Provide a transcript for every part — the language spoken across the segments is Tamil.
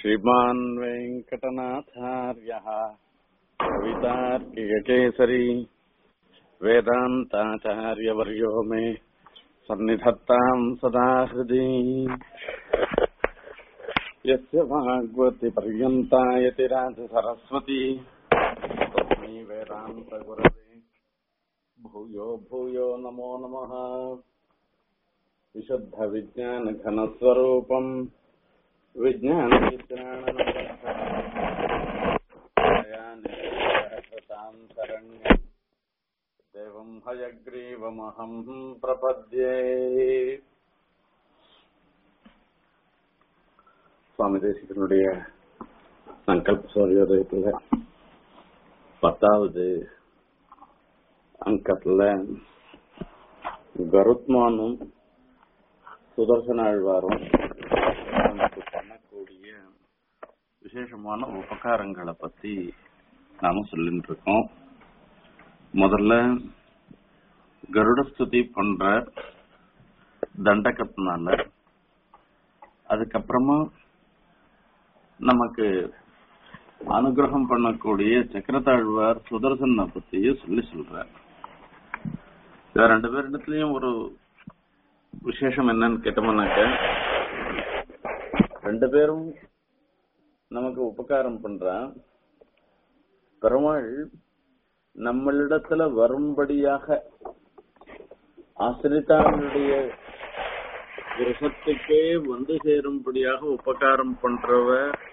श्रीमान् वेङ्कटनाथार्यः कवितार्किककेसरी वेदान्ताचार्यवर्यो मे सन्निधत्ताम् सदा हृदि यस्य भागवतिपर्यन्ता यतिराजसरस्वती तस्मै वेदान्तगुरवे भूयो भूयो नमो नमः विशुद्धविज्ञानघनस्वरूपम् विज्ञानविज्ञानशतान्तरण्यम् देवम् हयग्रीवमहम् प्रपद्ये சுவாமி தேசிகனுடைய சங்கல்ப சூரியோதயத்துல பத்தாவது அங்கத்துல கருத்மானும் சுதர்சனாழ்வாரும் நமக்கு பண்ணக்கூடிய விசேஷமான உபகாரங்களை பத்தி நாம சொல்லிட்டு இருக்கோம் முதல்ல கருடஸ்துதி பண்ற தண்டகத்தினால அதுக்கப்புறமா நமக்கு அனுகிரகம் பண்ணக்கூடிய சக்கரத்தாழ்வார் சுதர்சனை பத்தியும் சொல்லி சொல்றார் இவ ரெண்டு பேரிடத்துலயும் ஒரு விசேஷம் என்னன்னு கேட்டோம்னாக்க ரெண்டு பேரும் நமக்கு உபகாரம் பண்றான் பெருமாள் நம்மளிடத்துல வரும்படியாக ஆசிரித்தாளுடைய கிரகத்துக்கே வந்து சேரும்படியாக உபகாரம் பண்றவ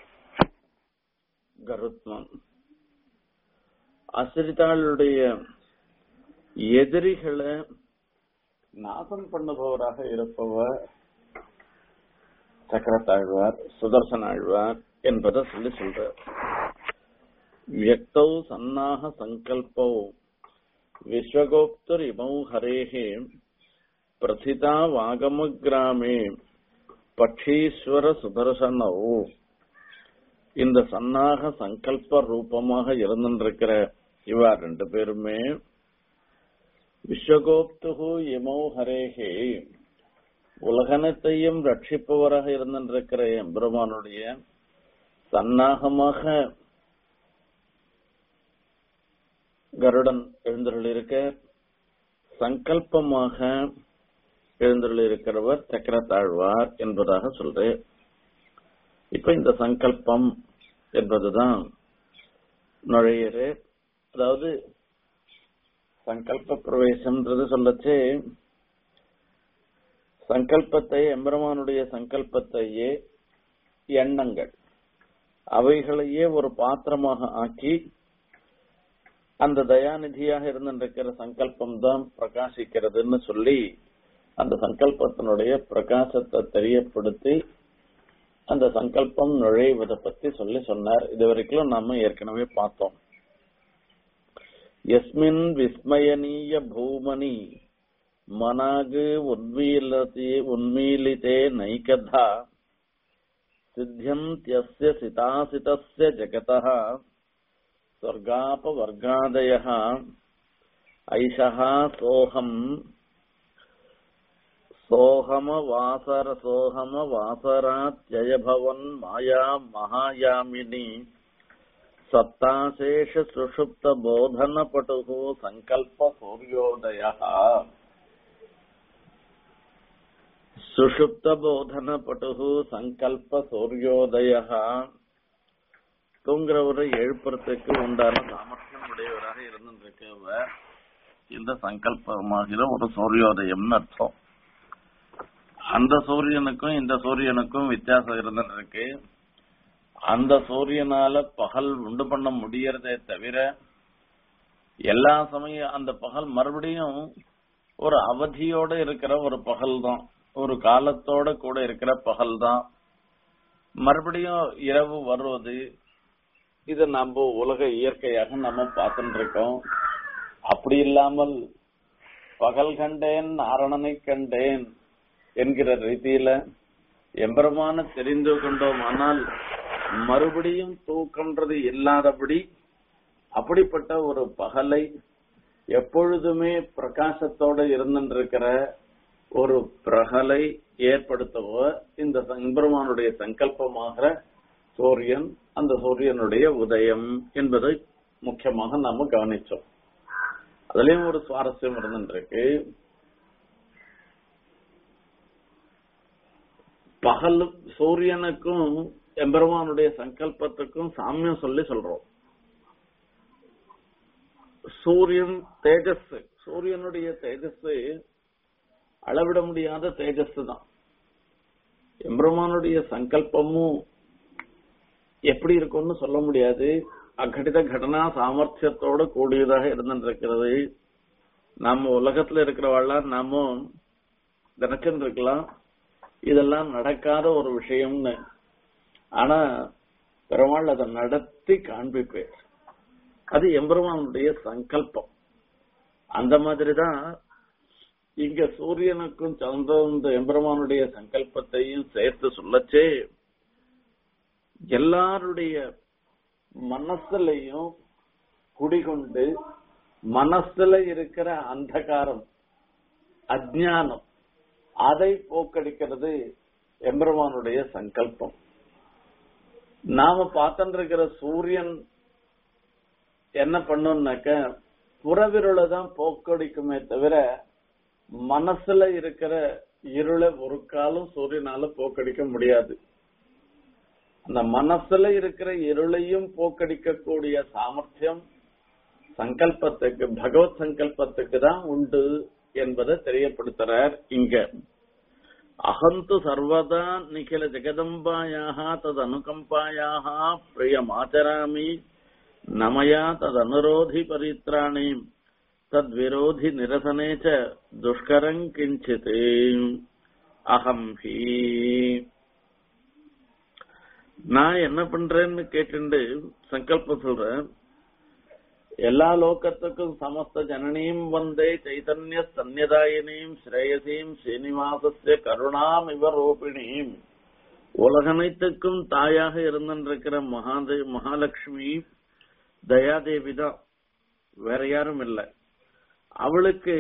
கருத்மன் ஆசிரித்தாளுடைய எதிரிகளை நாசம் பண்ணுபவராக இருப்பவர் சக்கரத்தாழ்வார் சுதர்சன ஆழ்வார் என்பதை சொல்லி சொல்றார் வியக்தௌ சன்னாக சங்கல்போ விஸ்வகோப்தர் இமௌ ஹரேஹே பிரதிதா வாகமகிராமே பட்சீஸ்வர சுதர்சனோ இந்த சன்னாக சங்கல்ப ரூபமாக இருந்திருக்கிற இவா ரெண்டு பேருமே விஸ்வகோப்துகு இமௌ ஹரேஹே உலகனத்தையும் ரட்சிப்பவராக இருந்திருக்கிற எம்பெருமானுடைய சன்னாகமாக கருடன் எழுந்தருளிருக்க சங்கல்பமாக எழுந்தருளிருக்கிறவர் சக்கரத்தாழ்வார் என்பதாக சொல்றேன் இப்ப இந்த சங்கல்பம் என்பதுதான் நுழையிறு அதாவது சங்கல்ப பிரவேசம்ன்றது சொல்லச்சு சங்கல்பத்தை எம்பெருமானுடைய சங்கல்பத்தையே எண்ணங்கள் அவைகளையே ஒரு பாத்திரமாக ஆக்கி அந்த தயாநிதியாக இருந்திருக்கிற சங்கல்பம் தான் பிரகாசிக்கிறதுன்னு சொல்லி அந்த சங்கல்பத்தினுடைய பிரகாசத்தை தெரியப்படுத்தி அந்த சங்கல்பம் நுழைவதை பத்தி சொல்லி சொன்னார் இது வரைக்கும் நாம ஏற்கனவே பார்த்தோம் எஸ்மின் விஸ்மயனீய பூமணி மனாகு உன்மீலதே உன்மீலிதே நைகதா சித்தியந்தியஸ்ய சிதாசிதஸ்ய ஜகதः स्वर्गापवर्गादयः ऐषः सोऽहम् सोऽहमवासर सोऽहमवासरात्ययभवन् माया महायामिनी सत्ताशेष सुषुप्तबोधनपटुः सङ्कल्पसूर्योदयः சுஷுப்தபோதனபட்டு சங்கல்ப சூரியோதய தூங்குறவரை எழுப்புறதுக்கு உண்டான சாமர்த்தியம் உடையவராக இருந்திருக்கவர் இந்த சங்கல்பமாகிற ஒரு சூரியோதயம்னு அர்த்தம் அந்த சூரியனுக்கும் இந்த சூரியனுக்கும் வித்தியாசம் இருந்துருக்கு அந்த சூரியனால பகல் உண்டு பண்ண முடியறதே தவிர எல்லா சமயம் அந்த பகல் மறுபடியும் ஒரு அவதியோட இருக்கிற ஒரு பகல் தான் ஒரு காலத்தோட கூட இருக்கிற பகல் தான் மறுபடியும் இரவு வருவது இது நம்ம உலக இயற்கையாக நம்ம பார்த்துட்டு இருக்கோம் அப்படி இல்லாமல் பகல் கண்டேன் நாரணனை கண்டேன் என்கிற ரீதியில எம்பெருமான தெரிந்து கொண்டோமானால் மறுபடியும் தூக்கம்ன்றது இல்லாதபடி அப்படிப்பட்ட ஒரு பகலை எப்பொழுதுமே பிரகாசத்தோட இருந்துருக்கிற ஒரு பிரகலை ஏற்படுத்தவோ இந்த எம்பெருமானுடைய சங்கல்பமாக சூரியன் அந்த சூரியனுடைய உதயம் என்பதை முக்கியமாக நாம கவனிச்சோம் அதுலயும் ஒரு சுவாரஸ்யம் இருந்துருக்கு பகல் சூரியனுக்கும் எம்பெருமானுடைய சங்கல்பத்துக்கும் சாமியம் சொல்லி சொல்றோம் சூரியன் தேஜஸ் சூரியனுடைய தேஜஸ் அளவிட முடியாத தேஜஸ் தான் எம்பெருமானுடைய சங்கல்பமும் எப்படி இருக்கும்னு சொல்ல முடியாது அகடித கடனா சாமர்த்தியத்தோட கூடியதாக இருந்திருக்கிறது நம்ம உலகத்துல இருக்கிறவாள்லாம் நாம நினைச்சுட்டு இருக்கலாம் இதெல்லாம் நடக்காத ஒரு விஷயம்னு ஆனா பெருமாள் அதை நடத்தி காண்பிப்பேர் அது எம்பெருமானுடைய சங்கல்பம் அந்த மாதிரிதான் இங்க சூரியனுக்கும் சந்திரன் இந்த எம்பெருமானுடைய சங்கல்பத்தையும் சேர்த்து சொல்லச்சே எல்லாருடைய மனசுலையும் குடிகொண்டு மனசுல இருக்கிற அந்தகாரம் அஜானம் அதை போக்கடிக்கிறது எம்பெருமானுடைய சங்கல்பம் நாம பார்த்துட்டு இருக்கிற சூரியன் என்ன பண்ணும்னாக்க புறவிருளை தான் போக்கடிக்குமே தவிர மனசுல இருக்கிற இருளை ஒரு காலம் சூரியனால போக்கடிக்க முடியாது அந்த மனசுல இருக்கிற இருளையும் போக்கடிக்கக்கூடிய சாமர்த்தியம் சங்கல்பத்துக்கு பகவத் சங்கல்பத்துக்கு தான் உண்டு என்பதை தெரியப்படுத்துறார் இங்க அகந்து சர்வதா நிகில ஜெகதம்பாயாக தது அனுகம்பாயாக பிரியமாச்சராமி நமயா ததனுரோதி பரித்ராணி தத்விரோதி நிரசனே ச துஷ்கரம் கிஞ்சித் அகம் ஹி நான் என்ன பண்றேன்னு கேட்டுண்டு சங்கல்பம் சொல்றேன் எல்லா லோகத்துக்கும் சமஸ்த ஜனனீம் வந்தே சைதன்ய சந்நிதாயினீம் ஸ்ரேயசீம் ஸ்ரீனிவாசஸ்ய கருணாம் இவ ரூபிணீம் உலகனைத்துக்கும் தாயாக இருந்திருக்கிற மகாதே மகாலட்சுமி தயாதேவி தான் வேற யாரும் இல்லை அவளுக்கு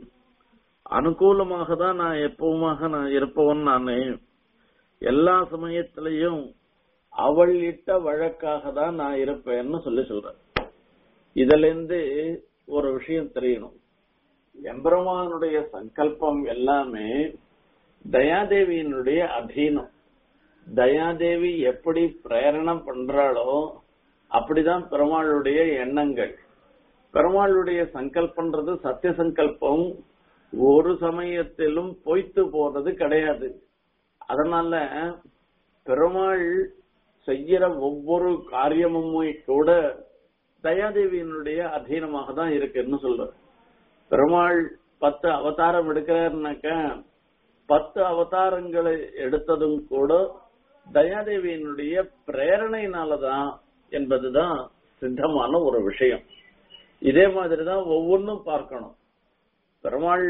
அனுகூலமாக தான் நான் எப்பவுமாக நான் இருப்பவன் நானு எல்லா சமயத்திலையும் அவள் இட்ட வழக்காக தான் நான் இருப்பேன்னு சொல்லி சொல்றேன் இதுல இருந்து ஒரு விஷயம் தெரியணும் எம்பெருமானுடைய சங்கல்பம் எல்லாமே தயாதேவியினுடைய அதீனம் தயாதேவி எப்படி பிரேரணம் பண்றாளோ அப்படிதான் பெருமாளுடைய எண்ணங்கள் பெருமாளுடைய சங்கல்பன்றது சத்திய சங்கல்பம் ஒரு சமயத்திலும் பொய்த்து போறது கிடையாது அதனால பெருமாள் செய்யற ஒவ்வொரு காரியமுமே கூட தயாதேவியினுடைய அதீனமாக தான் இருக்குன்னு சொல்ற பெருமாள் பத்து அவதாரம் எடுக்கிறாருனாக்க பத்து அவதாரங்களை எடுத்ததும் கூட தயாதேவியினுடைய பிரேரணையினாலதான் என்பதுதான் சித்தமான ஒரு விஷயம் இதே மாதிரிதான் ஒவ்வொன்றும் பார்க்கணும் பெருமாள்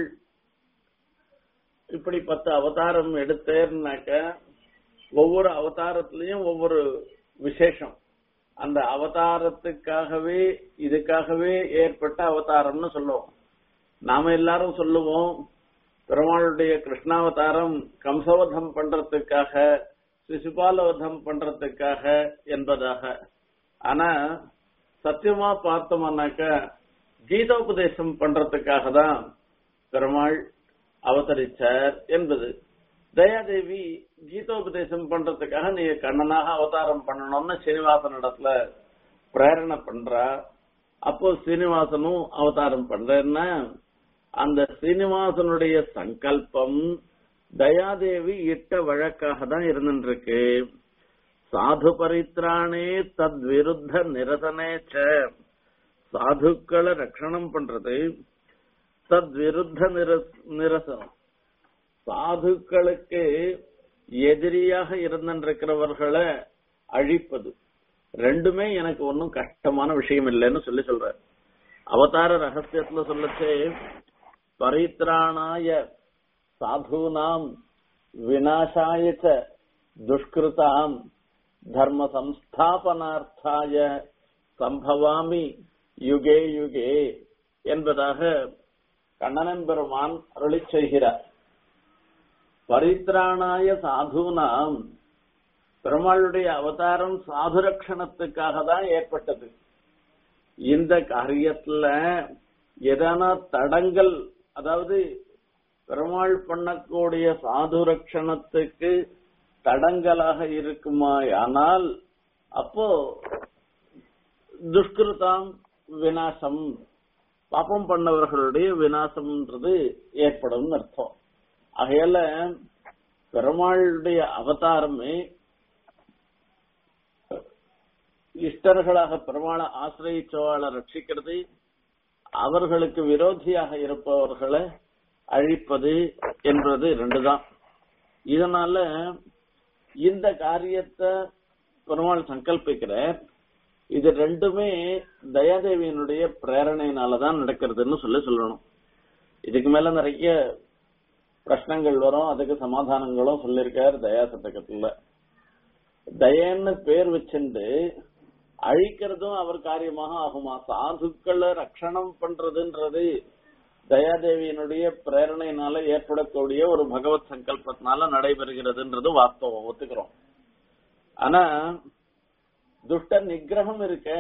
இப்படி பத்து அவதாரம் எடுத்தேன்னாக்க ஒவ்வொரு அவதாரத்திலையும் ஒவ்வொரு விசேஷம் அந்த அவதாரத்துக்காகவே இதுக்காகவே ஏற்பட்ட அவதாரம்னு சொல்லுவோம் நாம எல்லாரும் சொல்லுவோம் பெருமாளுடைய கிருஷ்ணாவதாரம் கம்சவதம் பண்றதுக்காக சிசுபாலவதம் பண்றதுக்காக என்பதாக ஆனா சத்தியமா பார்த்தோம்னாக்க கீதோபதேசம் பண்றதுக்காக தான் பெருமாள் அவதரிச்சார் என்பது தயாதேவி கீதோபதேசம் பண்றதுக்காக நீங்க கண்ணனாக அவதாரம் பண்ணணும்னு சீனிவாசன் இடத்துல பிரேரணை பண்றா அப்போ சீனிவாசனும் அவதாரம் பண்றேன்னா அந்த சீனிவாசனுடைய சங்கல்பம் தயாதேவி இட்ட வழக்காக தான் இருந்துருக்கு சாது பரித்ராணே தத் விருத்த நிரசனே ச சாதுக்களை ரட்சணம் பண்றது தத் விருத்த நிரசனம் சாதுக்களுக்கு எதிரியாக இருந்திருக்கிறவர்களை அழிப்பது ரெண்டுமே எனக்கு ஒன்னும் கஷ்டமான விஷயம் இல்லைன்னு சொல்லி சொல்ற அவதார ரகசியத்துல சொல்லச்சே பரித்ராணாய சாதுனாம் விநாசாய ச துஷ்கிருதாம் தர்ம சம்ஸ்தாபனார்த்தாய சம்பவாமி யுகே யுகே என்பதாக கண்ணனன் பெருமான் அருளிச் செய்கிறார் பரித்ராணாய சாதுனாம் பெருமாளுடைய அவதாரம் சாதுரக்ஷணத்துக்காக தான் ஏற்பட்டது இந்த காரியத்துல எதனா தடங்கள் அதாவது பெருமாள் பண்ணக்கூடிய சாதுரக்ஷணத்துக்கு தடங்கலாக இருக்குமாயானால் அப்போ துஷ்கிருதாம் விநாசம் பாப்பம் பண்ணவர்களுடைய விநாசம்ன்றது ஏற்படும் அர்த்தம் ஆகையால பெருமாளுடைய அவதாரமே இஷ்டர்களாக பெருமாளை ஆசிரியச்சவாளை ரட்சிக்கிறது அவர்களுக்கு விரோதியாக இருப்பவர்களை அழிப்பது என்பது ரெண்டுதான் இதனால இந்த காரியத்தை பெருமாள் சங்கல்பிக்கிறார் இது ரெண்டுமே தயாதேவியினுடைய பிரேரணையினாலதான் நடக்கிறதுன்னு சொல்லி சொல்லணும் இதுக்கு மேல நிறைய பிரச்சனைகள் வரும் அதுக்கு சமாதானங்களும் சொல்லியிருக்கார் தயா சதகத்துல தயன்னு பேர் வச்சுண்டு அழிக்கிறதும் அவர் காரியமாக ஆகுமா சாதுக்களை ரட்சணம் பண்றதுன்றது தயாதேவியினுடைய பிரேரணையினால ஏற்படக்கூடிய ஒரு பகவத் சங்கல்பத்தினால நடைபெறுகிறதுன்றது வாஸ்தவம் ஒத்துக்கிறோம் ஆனா துஷ்ட நிகிரகம் இருக்க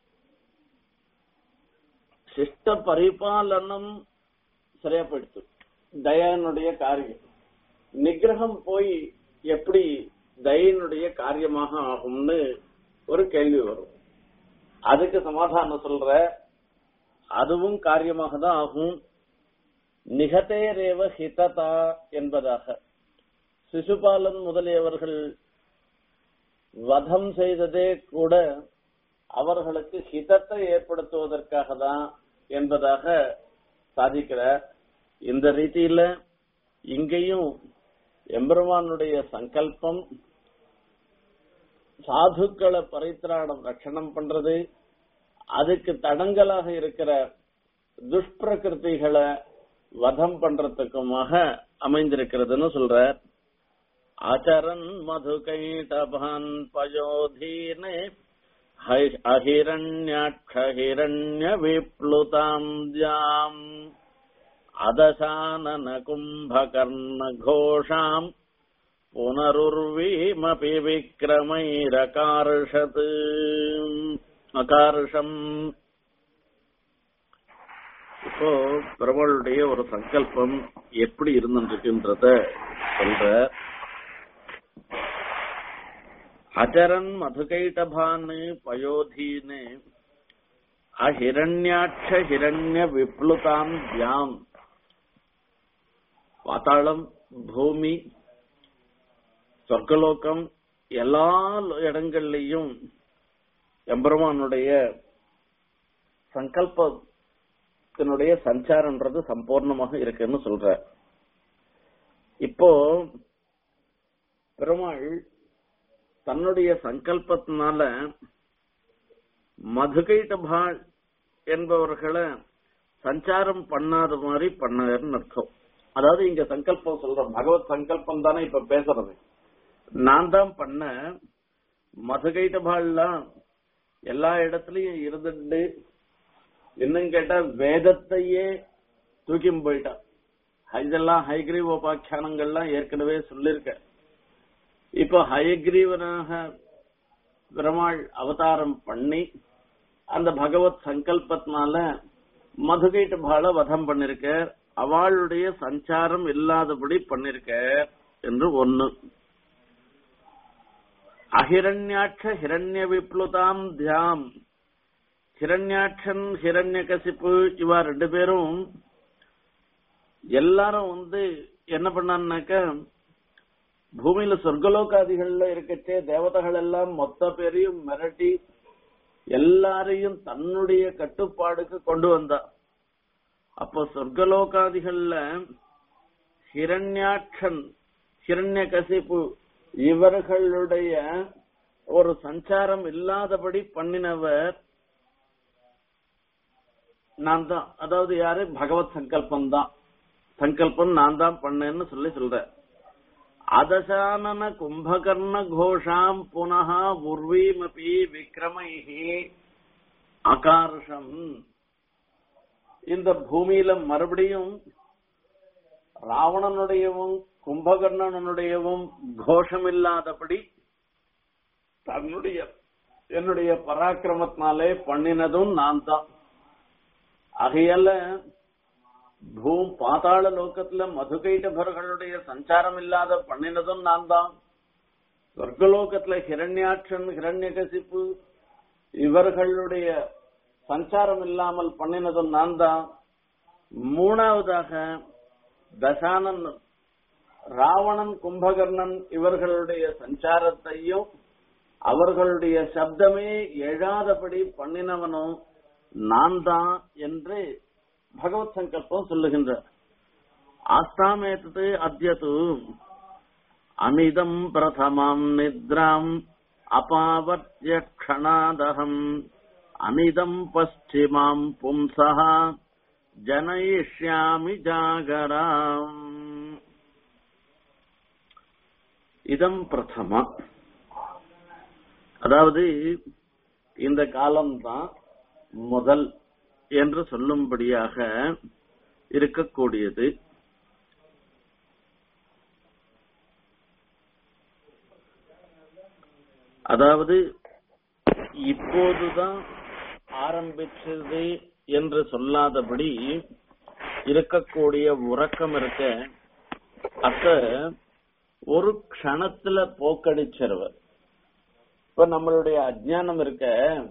சிஷ்ட பரிபாலனம் சரியா போயிடுச்சு தயானுடைய காரியம் நிகிரகம் போய் எப்படி தயனுடைய காரியமாக ஆகும்னு ஒரு கேள்வி வரும் அதுக்கு சமாதானம் சொல்ற அதுவும் காரியமாக தான் ஆகும் நிகதேரேவ ஹிததா என்பதாக சிசுபாலன் முதலியவர்கள் வதம் செய்ததே கூட அவர்களுக்கு ஹிதத்தை ஏற்படுத்துவதற்காக தான் என்பதாக சாதிக்கிறார் இந்த ரீதியில இங்கேயும் எம்பெருமானுடைய சங்கல்பம் சாதுக்களை பரித்திராடம் ரட்சணம் பண்றது அதுக்கு தடங்கலாக இருக்கிற துஷ்பிரகிருதிகளை வதம் பண்றதுக்குமாக அமைந்திருக்கிறதுன்னு சொல்ற ஆச்சரன் மதுகைடபான் பயோதீனே அஹிரண்யாட்சஹிரண்ய விப்ளுதாம் தியாம் அதசானன கும்பகர்ண கோஷாம் புனருர்வீமபி விக்ரமைரகார்ஷத் அகார்ஷம் இப்போ பெருமாளுடைய ஒரு சங்கல்பம் எப்படி இருந்துருக்குன்றத சொல்ற அச்சரன் மதுகைட்டபான்னு பயோதீனு அஹிரண்யாட்ச ஹிரண்ய விப்ளுதாம் தியாம் பாத்தாளம் பூமி சொர்க்கலோகம் எல்லா இடங்கள்லயும் எம்பெருமானுடைய சங்கல்பத்தினுடைய சஞ்சாரம்ன்றது சம்பூர்ணமாக இருக்குன்னு சொல்ற இப்போ பெருமாள் தன்னுடைய சங்கல்பத்தினால மதுகைட்டபாள் என்பவர்களை சஞ்சாரம் பண்ணாத மாதிரி பண்ணாருன்னு அர்த்தம் அதாவது இங்க சங்கல்பம் சொல்றோம் பகவத் சங்கல்பம் தானே இப்ப பேசுறது நான் தான் பண்ண மதுகைட்டபாள்லாம் எல்லா இடத்துலயும் இருந்துட்டு இன்னும் கேட்டா வேதத்தையே தூக்கி போயிட்டான் இதெல்லாம் ஹைகிரீவ் உபாக்கியானங்கள்லாம் ஏற்கனவே சொல்லிருக்க இப்போ ஹயக்ரீவனாக பெருமாள் அவதாரம் பண்ணி அந்த பகவத் சங்கல்பத்தினால மதுகைட்டு பால வதம் பண்ணிருக்க அவளுடைய சஞ்சாரம் இல்லாதபடி பண்ணிருக்க என்று ஒண்ணு அஹிரண்யாட்ச ஹிரண்ய விப்ளுதாம் தியாம் ஹிரண்யாட்சன் ஹிரண்யகசிப்பு இவா ரெண்டு பேரும் எல்லாரும் வந்து என்ன பண்ணான்னாக்க பூமியில சொர்க்கலோகாதிகள்ல இருக்கச்சே தேவதைகள் எல்லாம் மொத்த பேரையும் மிரட்டி எல்லாரையும் தன்னுடைய கட்டுப்பாடுக்கு கொண்டு வந்தா அப்போ சொர்க்கலோகாதிகள்ல ஹிரண்யாட்சன் ஹிரண்ய கசிப்பு இவர்களுடைய ஒரு சஞ்சாரம் இல்லாதபடி பண்ணினவர் நான் தான் அதாவது யாரு பகவத் சங்கல்பம் தான் சங்கல்பம் நான் தான் பண்ணேன்னு சொல்லி சொல்ற அதசானன கும்பகர்ண கோஷாம் புனः உர்வீமபி விக்ரமைஹி அகார்ஷம் இந்த பூமியில மறுபடியும் ராவணனுடையவும் கும்பகர்ணனுடையவும் கோஷம் இல்லாதபடி தன்னுடைய என்னுடைய பராக்கிரமத்தினாலே பண்ணினதும் நான் தான் ஆகையால பூம் பாதாள லோகத்துல மதுகைட்டபர்களுடைய சஞ்சாரம் இல்லாத பண்ணினதும் நான் தான் சொர்க்கலோகத்துல ஹிரண்யாட்சன் ஹிரண்யகசிப்பு இவர்களுடைய சஞ்சாரம் இல்லாமல் பண்ணினதும் நான் தான் மூணாவதாக தசானன் ராவணன் கும்பகர்ணன் இவர்களுடைய சஞ்சாரத்தையும் அவர்களுடைய சப்தமே எழாதபடி பண்ணினவனும் நான் தான் என்று பகவத் சங்கல்பம் சொல்லுகின்ற ஆஸ்தாமேத்தது அத்தியது அனிதம் பிரதமாம் நித்ராம் அபாவர்த்திய க்ஷணாதகம் அனிதம் பஷ்டிமாம் பும்சா ஜனயிஷ்யாமி ஜாகராம் இதம் பிரதமா அதாவது இந்த காலம்தான் முதல் என்று சொல்லும்படியாக இருக்கக்கூடியது அதாவது இப்போதுதான் ஆரம்பிச்சது என்று சொல்லாதபடி இருக்கக்கூடிய உறக்கம் இருக்க அத்த ஒரு க்ஷணத்துல போக்கடிச்சிருவர் இப்ப நம்மளுடைய அஜ்ஞானம் இருக்க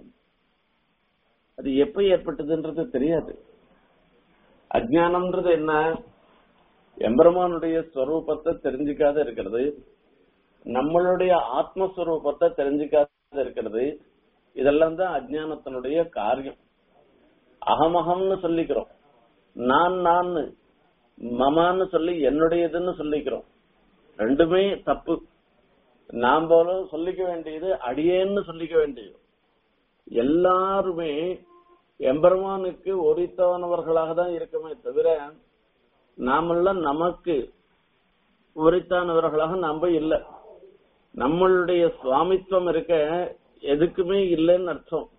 அது எப்ப ஏற்பட்டதுன்றது தெரியாது அஜ்ஞானம்ன்றது என்ன எம்பெருமானுடைய ஸ்வரூபத்தை தெரிஞ்சுக்காத இருக்கிறது நம்மளுடைய ஆத்மஸ்வரூபத்தை தெரிஞ்சுக்காத இருக்கிறது இதெல்லாம் தான் அஜ்ஞானத்தினுடைய காரியம் அகமகம்னு சொல்லிக்கிறோம் நான் நான் மமான்னு சொல்லி என்னுடையதுன்னு சொல்லிக்கிறோம் ரெண்டுமே தப்பு நாம் போல சொல்லிக்க வேண்டியது அடியேன்னு சொல்லிக்க வேண்டியது எல்லாருமே எம்பெருமானுக்கு உரித்தானவர்களாக தான் இருக்குமே தவிர நாமெல்லாம் நமக்கு உரித்தானவர்களாக நாம இல்லை நம்மளுடைய சுவாமித்துவம் இருக்க எதுக்குமே இல்லைன்னு அர்த்தம்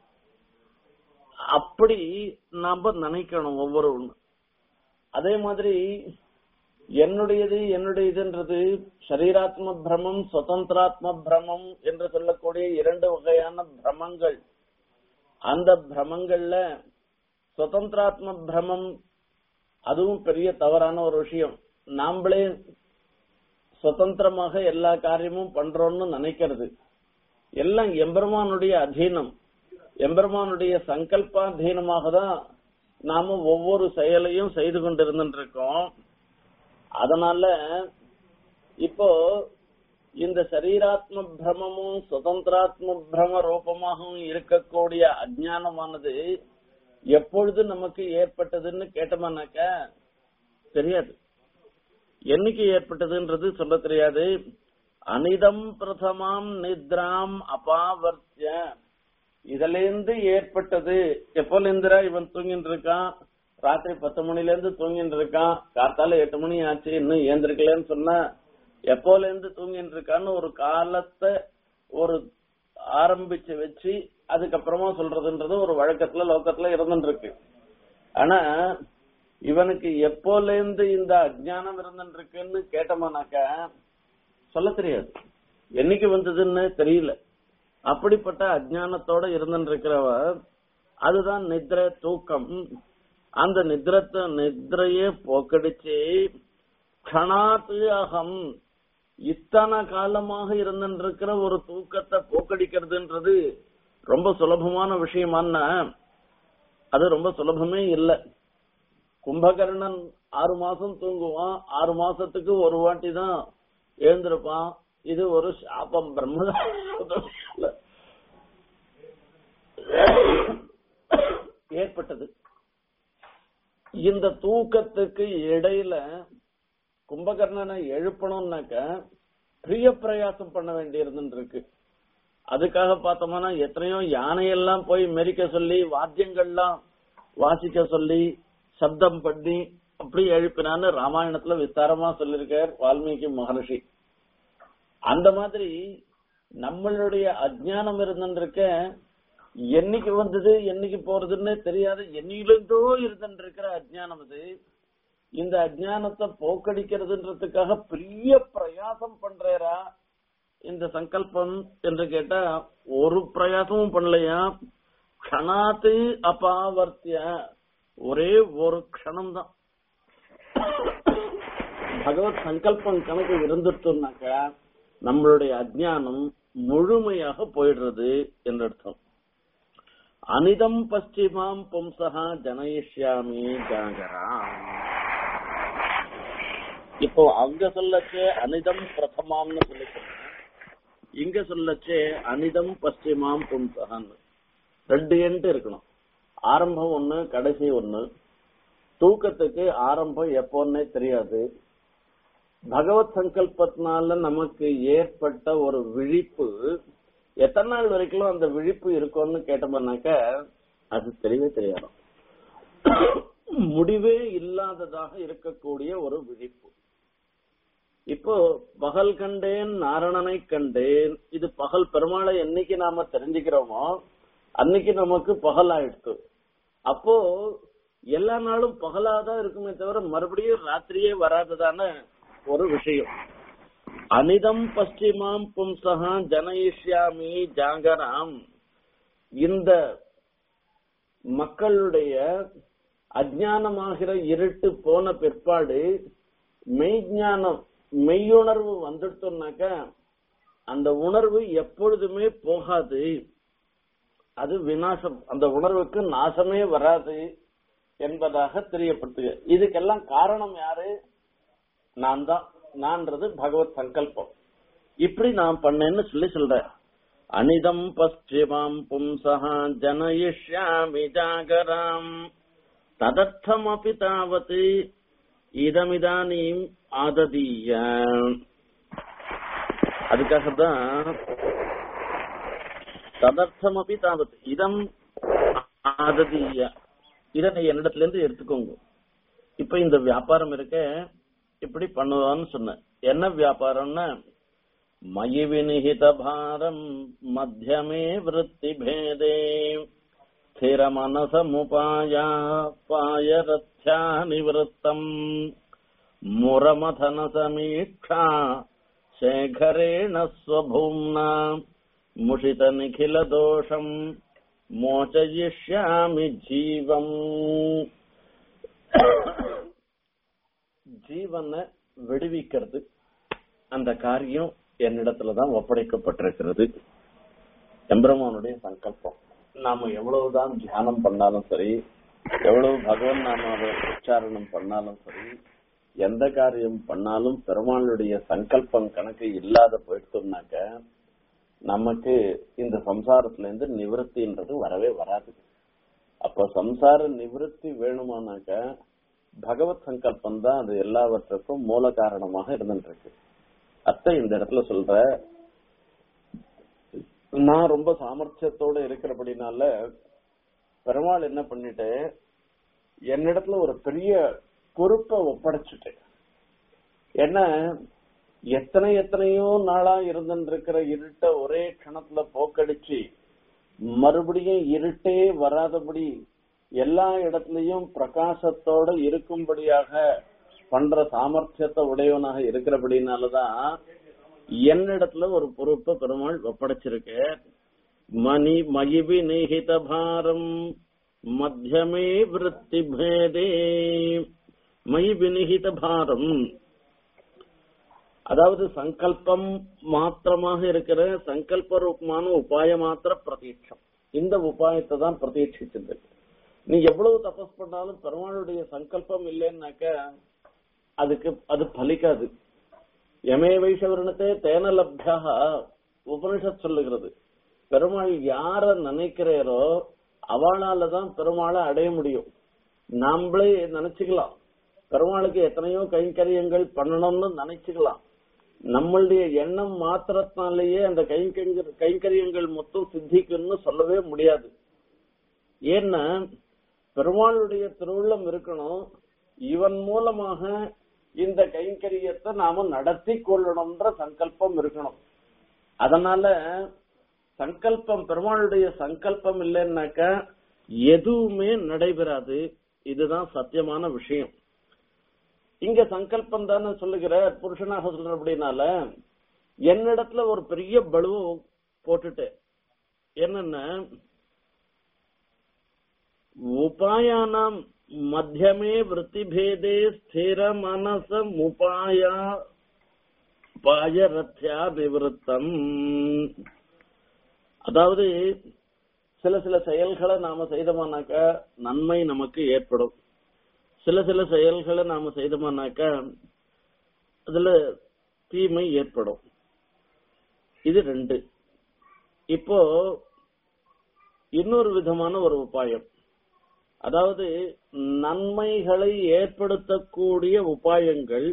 அப்படி நாம நினைக்கணும் ஒவ்வொரு ஒண்ணு அதே மாதிரி என்னுடையது என்னுடையதுன்றது சரீராத்ம பிரமம் சுதந்திராத்ம பிரமம் என்று சொல்லக்கூடிய இரண்டு வகையான பிரமங்கள் அந்த பிரமங்கள்ல சுதந்திராத்ம பிரமம் அதுவும் பெரிய தவறான ஒரு விஷயம் நாமளே சுதந்திரமாக எல்லா காரியமும் பண்றோம்னு நினைக்கிறது எல்லாம் எம்பெருமானுடைய அதீனம் எம்பெருமானுடைய சங்கல்பாதீனமாக தான் நாம ஒவ்வொரு செயலையும் செய்து கொண்டிருந்துட்டு இருக்கோம் அதனால இப்போ இந்த சரீராத்ம பிரமமும் சுதந்திராத்ம பிரம ரூபமாகவும் இருக்கக்கூடிய அஜ்ஞானமானது எப்பொழுது நமக்கு ஏற்பட்டதுன்னு கேட்டோம்னாக்க தெரியாது என்னைக்கு ஏற்பட்டதுன்றது சொல்ல தெரியாது அனிதம் பிரதமாம் நித்ராம் அபாவர்த்திய இதுல இருந்து ஏற்பட்டது எப்போல இந்திரா இவன் தூங்கிட்டு இருக்கான் ராத்திரி பத்து மணில இருந்து தூங்கிட்டு இருக்கான் காத்தால எட்டு மணி ஆச்சு இன்னும் ஏந்திருக்கலன்னு சொன்னா எப்போல இருந்து தூங்கிட்டு இருக்கான்னு ஒரு காலத்தை ஒரு ஆரம்பிச்சு வச்சு அதுக்கப்புறமா சொல்றதுன்றது ஒரு வழக்கத்துல லோக்கத்துல இருந்துட்டு இருக்கு ஆனா இவனுக்கு எப்போல இருந்து இந்த அஜ்ஞானம் இருந்துட்டு இருக்குன்னு கேட்டோம்னாக்க சொல்ல தெரியாது என்னைக்கு வந்ததுன்னு தெரியல அப்படிப்பட்ட அஜ்ஞானத்தோட இருந்துட்டு இருக்கிறவ அதுதான் நித்ர தூக்கம் அந்த நித்ரத்தை நித்ரையே போக்கடிச்சு கணாத்து அகம் இத்தனை காலமாக இருந்துட்டு ஒரு தூக்கத்தை போக்கடிக்கிறதுன்றது ரொம்ப சுலபமான விஷயமானா அது ரொம்ப சுலபமே இல்லை கும்பகர்ணன் ஆறு மாசம் தூங்குவான் ஆறு மாசத்துக்கு ஒரு வாட்டி தான் எழுந்திருப்பான் இது ஒரு சாபம் பிரம்ம ஏற்பட்டது இந்த தூக்கத்துக்கு இடையில கும்பகர்ணனை எழுப்பணும்னாக்க பிரிய பிரயாசம் பண்ண வேண்டியிருந்துட்டு இருக்கு அதுக்காக பார்த்தோம்னா எத்தனையோ யானையெல்லாம் போய் மெரிக்க சொல்லி வாத்தியங்கள்லாம் வாசிக்க சொல்லி சப்தம் பண்ணி அப்படி எழுப்பினான்னு ராமாயணத்துல விஸ்தாரமா சொல்லியிருக்கார் வால்மீகி மகர்ஷி அந்த மாதிரி நம்மளுடைய அஜ்ஞானம் இருந்துருக்க என்னைக்கு வந்தது என்னைக்கு போறதுன்னு தெரியாத என்னையிலிருந்தோ இருந்துட்டு இருக்கிற அஜ்ஞானம் அது இந்த அஜ்ஞானத்தை போக்கடிக்கிறதுன்றதுக்காக பெரிய பிரயாசம் பண்றா இந்த சங்கல்பம் என்று கேட்டா ஒரு பிரயாசமும் பண்ணலையா க்ஷணாத்து அபாவர்த்திய ஒரே ஒரு க்ஷணம் தான் பகவத் சங்கல்பம் கணக்கு இருந்துட்டோம்னாக்க நம்மளுடைய அஜ்ஞானம் முழுமையாக போயிடுறது என்று அர்த்தம் அனிதம் பশ্চিமாம் பும்சகா ஜனயிஷ்யாமி ஜாகராம் இப்போ அங்க சொல்லச்சே அனிதம் பிரதமாம்னு சொல்லி சொன்னேன் இங்க சொல்லச்சே அனிதம் பশ্চিமாம் பும்சகான்னு ரெண்டு எண்டு இருக்கணும் ஆரம்பம் ஒண்ணு கடைசி ஒண்ணு தூக்கத்துக்கு ஆரம்பம் எப்போன்னே தெரியாது பகவத் சங்கல்பத்தினால நமக்கு ஏற்பட்ட ஒரு விழிப்பு எத்தனை நாள் வரைக்கும் அந்த விழிப்பு இருக்கும்னு கேட்டோம்னாக்க அது தெரியவே தெரியாது முடிவே இல்லாததாக இருக்கக்கூடிய ஒரு விழிப்பு இப்போ பகல் கண்டேன் நாரணனை கண்டேன் இது பகல் பெருமாளை என்னைக்கு நாம தெரிஞ்சுக்கிறோமோ அன்னைக்கு நமக்கு பகல் ஆயிடுத்து அப்போ எல்லா நாளும் பகலாதான் இருக்குமே தவிர மறுபடியும் ராத்திரியே வராததான ஒரு விஷயம் அனிதம் பশ্চিமாம் பும்சகா ஜனயிஷ்யாமி ஜாகராம் இந்த மக்களுடைய அஜானமாகிற இருட்டு போன பிற்பாடு மெய்ஞானம் மெய்யுணர்வு வந்துட்டோம்னாக்க அந்த உணர்வு எப்பொழுதுமே போகாது அது விநாசம் அந்த உணர்வுக்கு நாசமே வராது என்பதாக தெரியப்படுத்துக இதுக்கெல்லாம் காரணம் யாரு நான் தான் நான்றது பகவத் சங்கல்பம் இப்படி நான் பண்ணேன்னு சொல்லி சொல்றேன் அனிதம் பশ্চিமாம் பும்சா ஜனயிஷ்யாமி ஜாகராம் ததர்த்தமபி தாவத் இதமிதானீம் ஆததீய அதுக்காக தான் ததர்த்தமபி தாவத் இதம் ஆததீய இதனை என்னிடத்துல இருந்து எடுத்துக்கோங்க இப்ப இந்த வியாபாரம் இருக்க இப்படி பண்ணுவான்னு சொன்னேன் என்ன வியாபாரம்னா மயி வினிஹித பாரம் மத்தியமே விருத்தி பேதே ஸ்திர மனசமுபாயா பாயரத்யா நிவத்தம் முரமதன சமீட்சா சேகரேண ஸ்வபூம்னா முஷித நிகில தோஷம் மோச்சயிஷ்யாமி ஜீவம் ஜீவனை விடுவிக்கிறது அந்த காரியம் என்னிடத்துலதான் ஒப்படைக்கப்பட்டிருக்கிறது எம்பெருமானுடைய சங்கல்பம் நாம எவ்வளவுதான் தியானம் பண்ணாலும் சரி எவ்வளவு பகவான் நாம உச்சாரணம் பண்ணாலும் சரி எந்த காரியம் பண்ணாலும் பெருமாளுடைய சங்கல்பம் கணக்கு இல்லாத போயிட்டோம்னாக்க நமக்கு இந்த சம்சாரத்துல இருந்து நிவர்த்தின்றது வரவே வராது அப்ப சம்சார நிவர்த்தி வேணுமானாக்க பகவத் சங்கல்பம் தான் அது எல்லாவற்றுக்கும் மூல காரணமாக இருந்துட்டு இருக்கு அத்தை இந்த இடத்துல சொல்ற நான் ரொம்ப சாமர்த்தியத்தோட இருக்கிறபடினால பெருமாள் என்ன பண்ணிட்டு என்னிடத்துல ஒரு பெரிய பொறுப்பை ஒப்படைச்சிட்டேன் என்ன எத்தனை எத்தனையோ நாளா இருந்துருக்கிற இருட்ட ஒரே க்ஷணத்துல போக்கடிச்சு மறுபடியும் இருட்டே வராதபடி எல்லா இடத்துலயும் பிரகாசத்தோட இருக்கும்படியாக பண்ற சாமர்த்தியத்தை உடையவனாக இருக்கிறபடினாலதான் என்னிடத்துல ஒரு பொறுப்பை பெருமாள் ஒப்படைச்சிருக்கு மணி மயிபி நிகித பாரம் மத்தியமே விருத்தி பேதே மயி வினிகித பாரம் அதாவது சங்கல்பம் மாத்திரமாக இருக்கிற சங்கல்ப ரூபமான உபாய மாத்திர பிரதீட்சம் இந்த உபாயத்தை தான் பிரதீட்சிச்சது நீ எவ்வளவு தபஸ் பண்ணாலும் பெருமாளுடைய சங்கல்பம் இல்லைன்னாக்க அதுக்கு அது பலிக்காது எமே வைஷவரணத்தே தேன லப்தாக உபனிஷத் சொல்லுகிறது பெருமாள் யார நினைக்கிறேரோ அவளால தான் பெருமாளை அடைய முடியும் நாமளே நினைச்சுக்கலாம் பெருமாளுக்கு எத்தனையோ கைங்கரியங்கள் பண்ணணும்னு நினைச்சுக்கலாம் நம்மளுடைய எண்ணம் மாத்திரத்தினாலேயே அந்த கைங்கரிய கைங்கரியங்கள் மொத்தம் சித்திக்கும்னு சொல்லவே முடியாது ஏன்னா பெருமாளுடைய திருவுள்ளம் இருக்கணும் இவன் மூலமாக இந்த கைங்கரியத்தை நாம நடத்தி கொள்ளணும்ன்ற சங்கல்பம் இருக்கணும் அதனால சங்கல்பம் பெருமாளுடைய சங்கல்பம் இல்லைன்னாக்க எதுவுமே நடைபெறாது இதுதான் சத்தியமான விஷயம் இங்க சங்கல்பம் தானே சொல்லுகிற புருஷனாக சொல்ற அப்படின்னால என்னிடத்துல ஒரு பெரிய பலுவை போட்டுட்டேன் என்னன்னா உபாயானாம் மத்தியமே விற்த்திபேதே ஸ்திர மனசம் உபாயா பாயரத்யா நிவృத்தம் அதாவது சில சில செயல்களை நாம செய்தோமானாக்க நன்மை நமக்கு ஏற்படும் சில சில செயல்களை நாம செய்தோமானாக்க அதுல தீமை ஏற்படும் இது ரெண்டு இப்போ இன்னொரு விதமான ஒரு உபாயம் அதாவது நன்மைகளை ஏற்படுத்தக்கூடிய உபாயங்கள்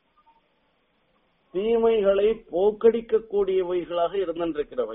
தீமைகளை போக்கடிக்கக்கூடியவைகளாக இருந்திருக்கிறவை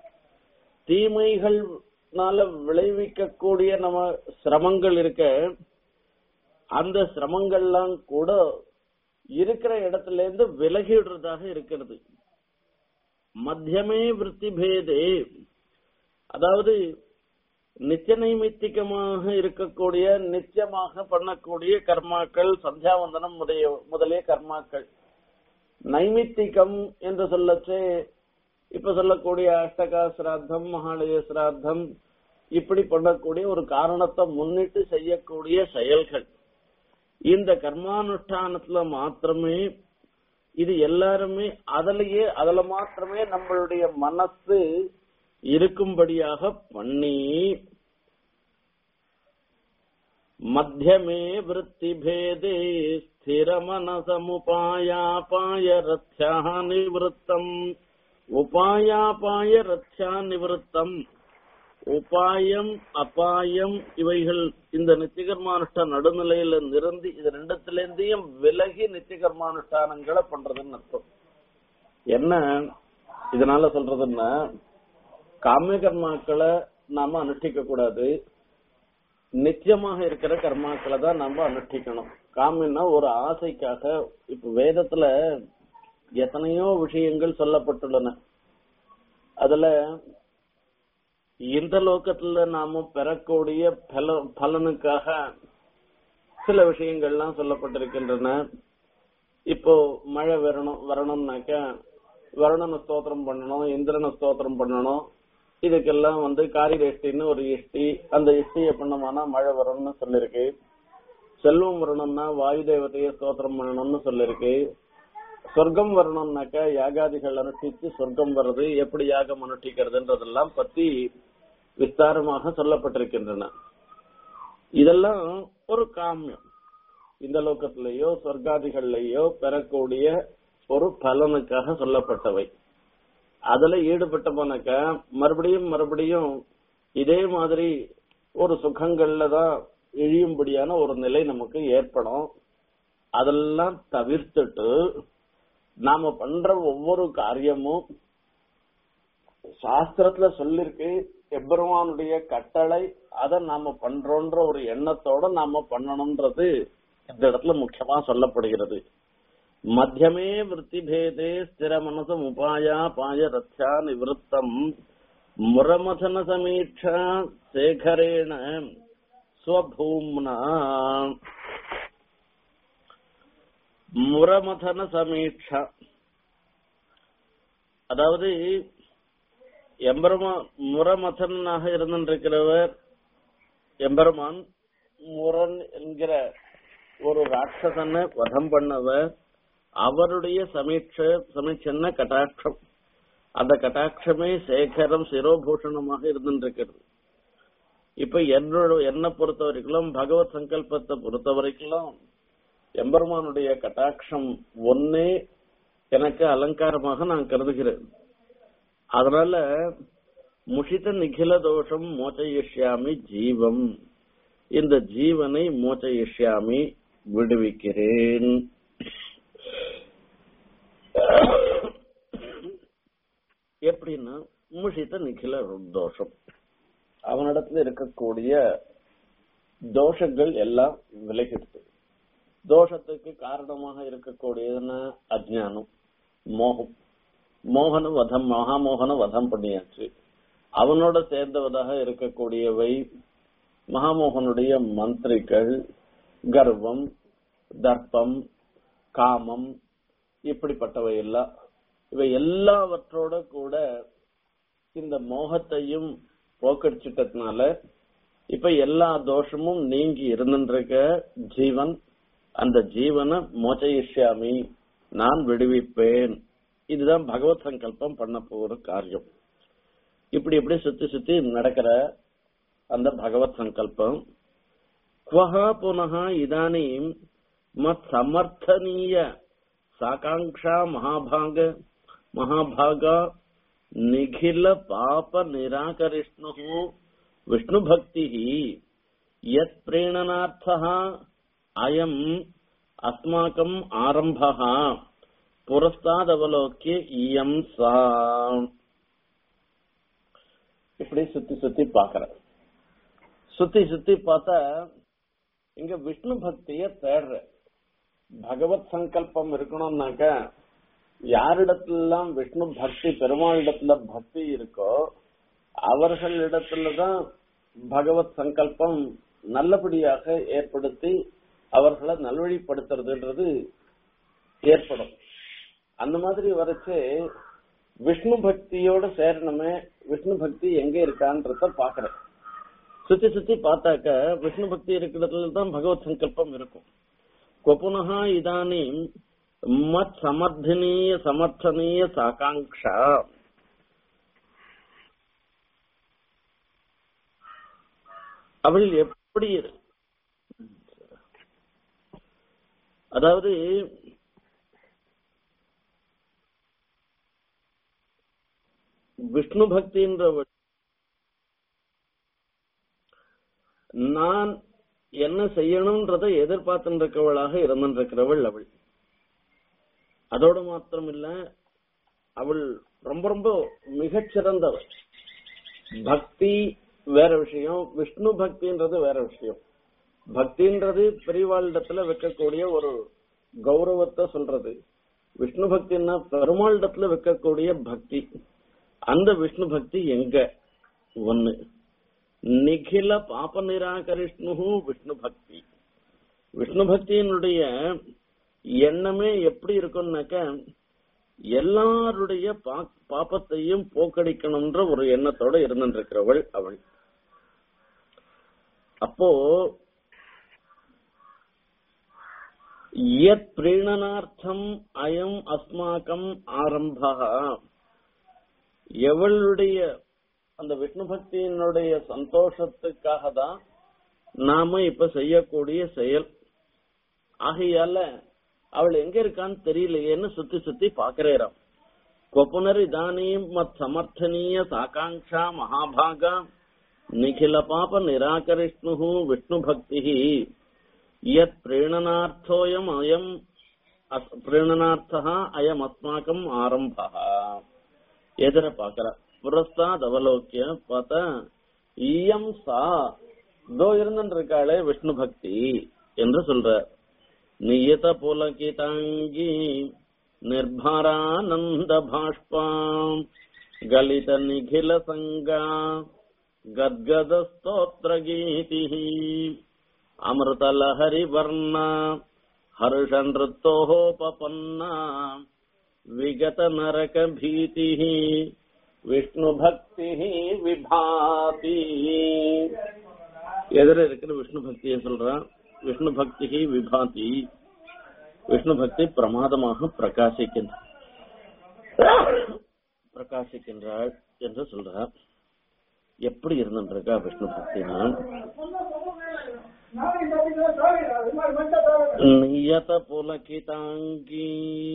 தீமைகள்னால விளைவிக்கக்கூடிய நம்ம சிரமங்கள் இருக்க அந்த சிரமங்கள்லாம் கூட இருக்கிற இடத்துல இருந்து விலகிடுறதாக இருக்கிறது மத்தியமே விற்பி பேதே அதாவது நித்திய நைமித்திகமாக இருக்கக்கூடிய நித்தியமாக பண்ணக்கூடிய கர்மாக்கள் சந்தியாவந்தனம் முதலிய முதலிய கர்மாக்கள் நைமித்திகம் என்று சொல்லச்சே இப்ப சொல்லக்கூடிய அஷ்டகா சிராத்தம் மகாலய சிராத்தம் இப்படி பண்ணக்கூடிய ஒரு காரணத்தை முன்னிட்டு செய்யக்கூடிய செயல்கள் இந்த கர்மானுஷ்டானத்துல மாத்திரமே இது எல்லாருமே அதுலயே அதுல மாத்திரமே நம்மளுடைய மனசு இருக்கும்படியாக பண்ணி மத்தியமே விற்பி பேதே ஸ்திர மனசமுபாயாபாய ரத்யா நிவృத்தம் உபாயாபாய ரத்யா நிவృத்தம் உபாயம் அபாயம் இவைகள் இந்த நித்தியகர்மானுஷ்ட நடுநிலையில நிறந்தி இது ரெண்டுத்திலேருந்தையும் விலகி நித்தியகர்மானுஷ்டானங்களை பண்றதுன்னு அர்த்தம் என்ன இதனால சொல்றதுன்னா காமிய கர்மாக்களை நாம அனுஷ்டிக்க கூடாது நித்தியமாக இருக்கிற கர்மாக்களை தான் நம்ம அனுஷ்டிக்கணும் காமின்னா ஒரு ஆசைக்காக இப்ப வேதத்துல எத்தனையோ விஷயங்கள் சொல்லப்பட்டுள்ளன அதுல இந்த லோகத்துல நாம பெறக்கூடிய பல பலனுக்காக சில விஷயங்கள்லாம் சொல்லப்பட்டிருக்கின்றன இப்போ மழை வரணும் வரணும்னாக்க வருணனை ஸ்தோத்திரம் பண்ணணும் இந்திரனை ஸ்தோத்திரம் பண்ணணும் இதுக்கெல்லாம் வந்து காரிரேஷ்டின்னு ஒரு இஷ்டி அந்த இஷ்டியை பண்ணோம்னா மழை வரும்னு சொல்லிருக்கு செல்வம் வரணும்னா வாயு தேவதையை ஸ்தோத்திரம் பண்ணணும்னு சொல்லிருக்கு சொர்க்கம் வரணும்னாக்க யாகாதிகள் அனுஷ்டிச்சு சொர்க்கம் வர்றது எப்படி யாகம் அனுஷ்டிக்கிறதுன்றதெல்லாம் பத்தி விஸ்தாரமாக சொல்லப்பட்டிருக்கின்றன இதெல்லாம் ஒரு காமியம் இந்த லோகத்திலேயோ சொர்க்காதிகள்லயோ பெறக்கூடிய ஒரு பலனுக்காக சொல்லப்பட்டவை அதுல ஈடுபட்டோம்னாக்க மறுபடியும் மறுபடியும் இதே மாதிரி ஒரு சுகங்கள்ல தான் இழியும்படியான ஒரு நிலை நமக்கு ஏற்படும் அதெல்லாம் தவிர்த்துட்டு நாம பண்ற ஒவ்வொரு காரியமும் சாஸ்திரத்துல சொல்லிருக்கு எம்பெருமானுடைய கட்டளை அதை நாம பண்றோன்ற ஒரு எண்ணத்தோட நாம பண்ணணும்ன்றது இந்த இடத்துல முக்கியமா சொல்லப்படுகிறது மத்தியமே விற்பி பேதே ஸ்திர மனசம் உபாயா பாய ரத்யா நிவృத்தம் முரமதன சமீட்சா சேகரேண ஸ்வபூம்னா முரமதன சமீட்சா அதாவது எம்பெருமா முரமதனாக இருந்திருக்கிறவர் எம்பெருமான் முரண் என்கிற ஒரு ராட்சசனை வதம் பண்ணவர் அவருடைய சமீட்ச சமீட்சன்ன கட்டாட்சம் அந்த கட்டாட்சமே சேகரம் சிரோபூஷணமாக இருந்திருக்கிறது இப்ப என்னோட என்னை பொறுத்த வரைக்கும் பகவத் சங்கல்பத்தை பொறுத்த வரைக்கும் எம்பெருமானுடைய கட்டாட்சம் ஒன்னே எனக்கு அலங்காரமாக நான் கருதுகிறேன் அதனால முஷித நிகில தோஷம் மோச்சயிஷ்யாமி ஜீவம் இந்த ஜீவனை மோச்சயிஷ்யாமி விடுவிக்கிறேன் எப்படின்னா முஷித நிகில தோஷம் அவனிடத்துல இருக்கக்கூடிய தோஷங்கள் எல்லாம் விலகிடுது தோஷத்துக்கு காரணமாக இருக்கக்கூடியதுன்னா அஜ்ஞானம் மோகம் மோகன வதம் மகாமோகன வதம் பண்ணியாச்சு அவனோட சேர்ந்தவதாக இருக்கக்கூடியவை மகாமோகனுடைய மந்திரிகள் கர்வம் தர்ப்பம் காமம் இப்படிப்பட்டவை எல்லாம் இவை எல்லாவற்றோட கூட இந்த மோகத்தையும் போக்கடிச்சிட்டதுனால இப்ப எல்லா தோஷமும் நீங்கி இருந்துருக்க ஜீவன் அந்த ஜீவனை மோச்சயிஷ்யாமி நான் விடுவிப்பேன் இதுதான் பகவத் சங்கல்பம் பண்ண போற காரியம் இப்படி இப்படி சுத்தி சுத்தி நடக்கிற அந்த பகவத் சங்கல்பம் क्वः पुनः इदानीं मत्समर्थनीय साकाङ्क्षा महाभाग महाभागा निखिल पाप निराकरिष्णुः विष्णुभक्तिः यत् प्रेरणार्थः अयम् अस्माकम् आरम्भः पुरस्तादवलोक्य इयं सा இப்படி சுத்தி சுத்தி பாக்குற சுத்தி சுத்தி பார்த்தா இங்க விஷ்ணு பக்திய தேடுற பகவத் சங்கல்பம் இருக்கணும்னாக்க யாரிடத்துலாம் விஷ்ணு பக்தி பெருமாளிடத்துல பக்தி இருக்கோ அவர்களிடத்துலதான் பகவத் சங்கல்பம் நல்லபடியாக ஏற்படுத்தி அவர்களை நல்வழிப்படுத்துறதுன்றது ஏற்படும் அந்த மாதிரி வரைச்சு விஷ்ணு பக்தியோட சேரணுமே விஷ்ணு பக்தி எங்க இருக்கான்றத பாக்குறேன் சுத்தி சுத்தி பார்த்தாக்க விஷ்ணு பக்தி இருக்கிறதுல தான் பகவத் சங்கல்பம் இருக்கும் கொப்புனஹா இதானி மத் சமர்த்தனீய சமர்த்தனீய சாகாங்ஷா அவள் எப்படி அதாவது விஷ்ணு பக்தின்றவள் நான் என்ன செய்யணும்ன்றதை எதிர்பார்த்துட்டு இருக்கவளாக இருந்திருக்கிறவள் அவள் அதோடு மாத்திரம் இல்ல அவள் ரொம்ப ரொம்ப மிகச்சிறந்தவள் பக்தி வேற விஷயம் விஷ்ணு பக்தின்றது வேற விஷயம் பக்தின்றது பெரியவாளிடத்துல வைக்கக்கூடிய ஒரு கௌரவத்தை சொல்றது விஷ்ணு பக்தின்னா பெருமாளிடத்துல வைக்கக்கூடிய பக்தி அந்த விஷ்ணு பக்தி எங்க ஒண்ணு நிகில பாப நிராகரிஷ்ணு விஷ்ணு பக்தி விஷ்ணு பக்தியினுடைய எண்ணமே எப்படி இருக்கும்னாக்க எல்லாருடைய பாப்பத்தையும் போக்கடிக்கணும்ன்ற ஒரு எண்ணத்தோட இருந்திருக்கிறவள் அவள் அப்போ யத் பிரீணனார்த்தம் அயம் அஸ்மாக்கம் ஆரம்பா எவளுடைய அந்த விஷ்ணு பக்தியினுடைய சந்தோஷத்துக்காக தான் நாம இப்ப செய்யக்கூடிய செயல் ஆகையால அவள் எங்க இருக்கான்னு தெரியலையேன்னு சுத்தி சுத்தி பாக்குறேராம் கொப்புனர் இதானீம் மத் சமர்த்தனீய சாகாங்ஷா மகாபாகா நிகில பாப நிராகரிஷ்ணு விஷ்ணு பக்தி யத் பிரேரணார்த்தோயம் அயம் பிரேரணார்த்தா அயம் அஸ்மாக்கம் ஆரம்பா எதிர பாக்குற புரஸ்தாத் அவலோக்கிய பார்த்தா ஈயம் சா இதோ இருந்துட்டு இருக்காளே விஷ்ணு பக்தி என்று சொல்ற நியத புலகிதாங்கி நிர்பாரானந்த பாஷ்பாம் கலித நிகில சங்கா கத்கத ஸ்தோத்திர கீதி அமிர்த லஹரி வர்ண ஹர்ஷ நிருத்தோபபன்னா விகத நரக பீதி விஷ்ணு பக்தி விபாதி எதிர இருக்கிற விஷ்ணு பக்தியை சொல்றான் விஷ்ணு பக்தி விபாதி விஷ்ணு பக்தி பிரமாதமாக பிரகாசிக்கின்ற பிரகாசிக்கின்றாள் என்று சொல்றார் எப்படி இருந்துருக்கா விஷ்ணு பக்தினா நியத புலகிதாங்கி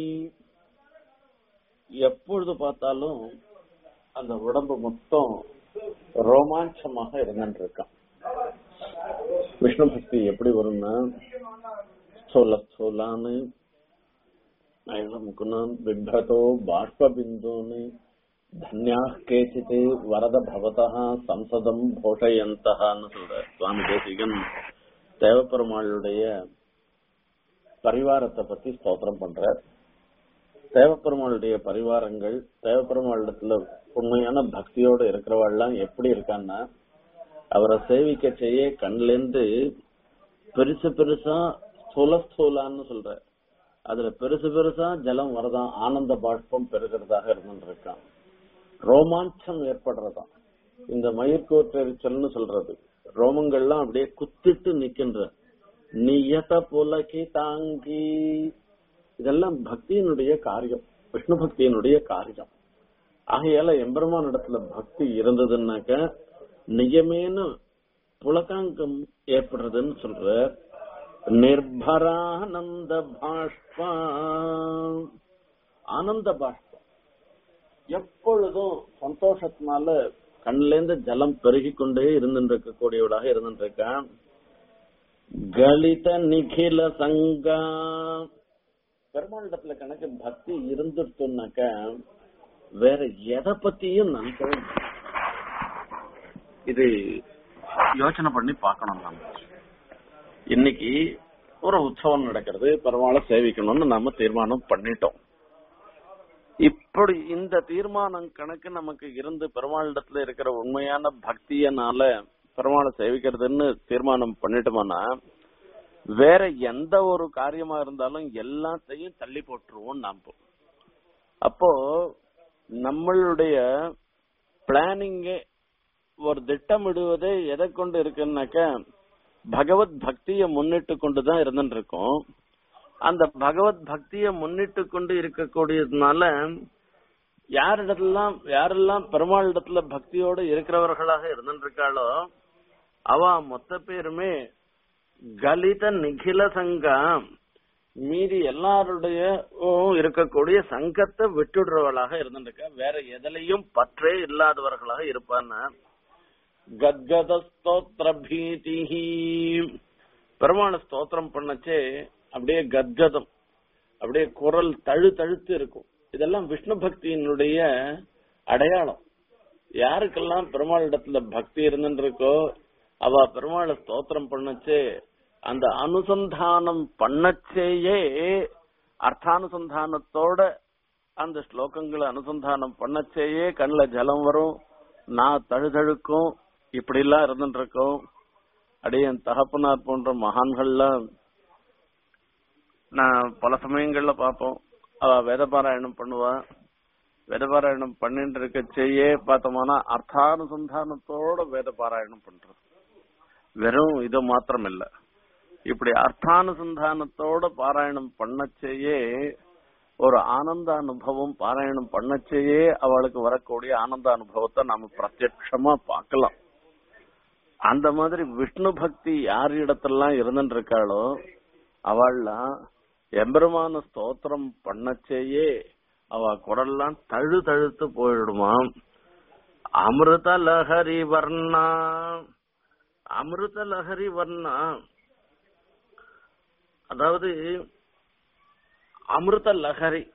எப்பொழுது பார்த்தாலும் அந்த உடம்பு மொத்தம் ரோமாஞ்சமாக இருந்துட்டு இருக்கான் விஷ்ணு பக்தி எப்படி வரும்னா ஸ்தூல ஸ்தூலான்னு முகுணான் பிப்ரதோ பாஷ்ப பிந்தூன்னு தன்யா கேச்சித் வரத பவதா சம்சதம் போஷயந்தகான்னு சொல்ற சுவாமி தேசிகன் தேவப்பெருமாளுடைய பரிவாரத்தை பத்தி ஸ்தோத்திரம் பண்ற தேவப்பெருமாளுடைய பரிவாரங்கள் தேவப்பெருமாளிடத்துல உண்மையான பக்தியோட இருக்கிறவாள்லாம் எப்படி இருக்கான்னா அவரை சேவிக்க செய்ய கண்லேருந்து பெருசு பெருசா ஸ்தூல ஸ்தூலான்னு சொல்ற அதுல பெருசு பெருசா ஜலம் வரதான் ஆனந்த பாஷ்பம் பெருகிறதாக இருந்துருக்கான் ரோமாஞ்சம் ஏற்படுறதாம் இந்த மயிர்கோற்றெரிச்சல்னு சொல்றது ரோமங்கள்லாம் அப்படியே குத்திட்டு நிக்கின்ற நியத புலகி தாங்கி இதெல்லாம் பக்தியினுடைய காரியம் விஷ்ணு பக்தியினுடைய காரியம் ஆகையால எம்பெருமான் இடத்துல பக்தி இருந்ததுன்னாக்க நியமேன புலகாங்கம் ஏற்படுறதுன்னு சொல்ற நிர்பரானந்த பாஷ்பா ஆனந்த பாஷ்பம் எப்பொழுதும் சந்தோஷத்தினால கண்ணுல இருந்து ஜலம் பெருகி கொண்டே இருந்துருக்கக்கூடியவளாக இருந்துருக்கான் கலித நிகில சங்கா பெருமாளிடத்துல கணக்கு பக்தி இருந்துட்டோம்னாக்க வேற எதை பத்தியும் நினைக்கவே மாட்டோம். இது யோசனை பண்ணி பார்க்கணும் நாம இன்னைக்கு ஒரு உற்சவம் நடக்கிறது பெருமாளை சேவிக்கணும்னு நாம தீர்மானம் பண்ணிட்டோம் இப்படி இந்த தீர்மானம் கணக்கு நமக்கு இருந்து பெருமாளிடத்துல இருக்கிற உண்மையான பக்தியனால பெருமாளை சேவிக்கிறதுன்னு தீர்மானம் பண்ணிட்டோம்னா வேற எந்த ஒரு காரியமா இருந்தாலும் எல்லாத்தையும் தள்ளி போட்டுருவோம் நாம அப்போ நம்மளுடைய பிளானிங்கே ஒரு திட்டமிடுவதே எதை கொண்டு இருக்குன்னாக்க பகவத் பக்தியை முன்னிட்டு கொண்டுதான் இருந்துட்டு இருக்கோம் அந்த பகவத் பக்தியை முன்னிட்டு கொண்டு இருக்கக்கூடியதுனால யாரிடத்துலாம் யாரெல்லாம் பெருமாள் இடத்துல பக்தியோட இருக்கிறவர்களாக இருந்துட்டு இருக்காளோ அவ மொத்த பேருமே கலித நிகில சங்கா மீறி எல்லாருடைய இருக்கக்கூடிய சங்கத்தை விட்டுடுறவளாக இருந்துருக்கா வேற எதிலையும் பற்றே இல்லாதவர்களாக இருப்பான்னு கத்கத ஸ்தோத்திர பீதிஹி பெருமான ஸ்தோத்திரம் பண்ணச்சே அப்படியே கத்கதம் அப்படியே குரல் தழு தழுத்து இருக்கும் இதெல்லாம் விஷ்ணு பக்தியினுடைய அடையாளம் யாருக்கெல்லாம் பெருமாள் இடத்துல பக்தி இருந்துருக்கோ அவ பெருமாளை ஸ்தோத்திரம் பண்ணச்சே அந்த அனுசந்தானம் பண்ணச்சேயே அர்த்தானுசந்தானத்தோட அந்த ஸ்லோகங்களை அனுசந்தானம் பண்ணச்சேயே கண்ணுல ஜலம் வரும் நான் தழுதழுக்கும் இப்படி எல்லாம் இருந்துட்டு இருக்கோம் அப்படியே என் தகப்பனார் போன்ற மகான்கள்லாம் நான் பல சமயங்கள்ல பார்ப்போம் அவ வேதபாராயணம் பண்ணுவா வேதபாராயணம் பண்ணிட்டு இருக்கச்சேயே பார்த்தோம்னா அர்த்தானுசந்தானத்தோட வேத பாராயணம் பண்றது வெறும் இது மாத்திரம் இல்ல இப்படி அர்த்தானுசந்தானத்தோட பாராயணம் பண்ணச்சேயே ஒரு ஆனந்த அனுபவம் பாராயணம் பண்ணச்சேயே அவளுக்கு வரக்கூடிய ஆனந்த அனுபவத்தை நாம பிரத்யட்சமா பார்க்கலாம் அந்த மாதிரி விஷ்ணு பக்தி யார் இடத்தெல்லாம் இருந்துட்டு இருக்காளோ அவள்லாம் எம்பெருமான ஸ்தோத்திரம் பண்ணச்சேயே அவ குரல்லாம் தழு தழுத்து போயிடுமாம் அமிர்த லஹரி வர்ணா அமிர்த லஹரி வர்ணா அதாவது அமிர்த லஹரி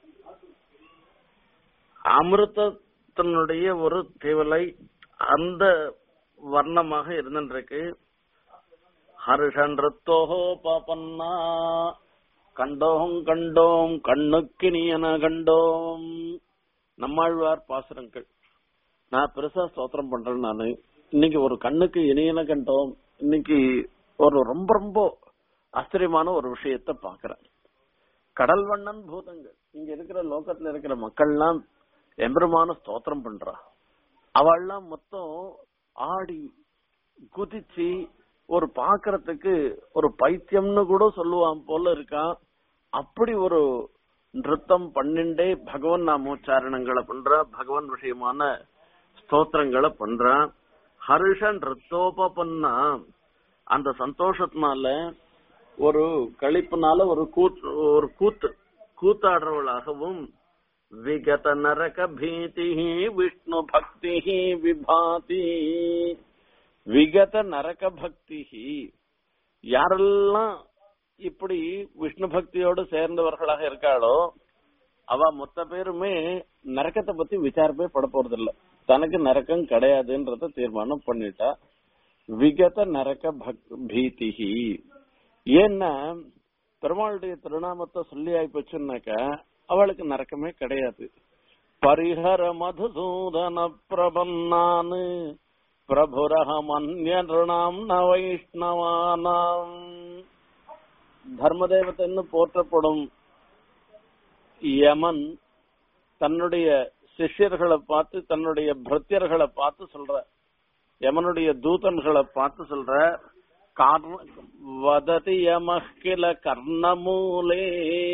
அமிர்தத்தினுடைய ஒரு திவலை அந்த வர்ணமாக இருந்துருக்கு ஹர்ஷன் ரித்தோஹோ பாப்பன்னா கண்டோம் கண்டோம் கண்ணுக்கினியன கண்டோம் நம்மாழ்வார் பாசுரங்கள் நான் பெருசா ஸ்தோத்திரம் பண்றேன் நானு இன்னைக்கு ஒரு கண்ணுக்கு இனியன கண்டோம் இன்னைக்கு ஒரு ரொம்ப ரொம்ப ஆச்சரியமான ஒரு விஷயத்த பாக்குறேன் கடல் வண்ணன் பூதங்கள் இங்க இருக்கிற லோகத்துல இருக்கிற மக்கள்லாம் எம்பெருமான ஸ்தோத்திரம் பண்றா அவள்லாம் மொத்தம் ஆடி குதிச்சு ஒரு பாக்குறதுக்கு ஒரு பைத்தியம்னு கூட சொல்லுவான் போல இருக்கான் அப்படி ஒரு நிறுத்தம் பண்ணிண்டே பகவன் நாமோச்சாரணங்களை பண்றா பகவான் விஷயமான ஸ்தோத்திரங்களை பண்றா ஹர்ஷன் ரித்தோபன்னா அந்த சந்தோஷத்தினால ஒரு கழிப்புனால ஒரு கூத்து ஒரு கூத்து கூத்தாடுறவளாகவும் விகத நரக பீதி விஷ்ணு பக்தி விபாதி விகத நரக பக்தி யாரெல்லாம் இப்படி விஷ்ணு பக்தியோடு சேர்ந்தவர்களாக இருக்காளோ அவ மொத்த பேருமே நரக்கத்தை பத்தி விசாரப்பே பட போறது இல்ல தனக்கு நரக்கம் கிடையாதுன்றத தீர்மானம் பண்ணிட்டா விகத நரக பக் பீதிஹி ஏன்னா பெருமாளுடைய திருநாமத்தை சொல்லி ஆயிப்போச்சுன்னாக்கா அவளுக்கு நரக்கமே கிடையாது பரிஹர மதுசூதன பிரபன்னானு பிரபுரஹமன்யநாம் ந வைஷ்ணவானாம் தர்மதேவத்தைன்னு போற்றப்படும் யமன் தன்னுடைய சிஷ்யர்களை பார்த்து தன்னுடைய பிரத்தியர்களை பார்த்து சொல்ற யமனுடைய தூதன்களை பார்த்து சொல்ற கார்ண வததி யமகில கர்ணமூலே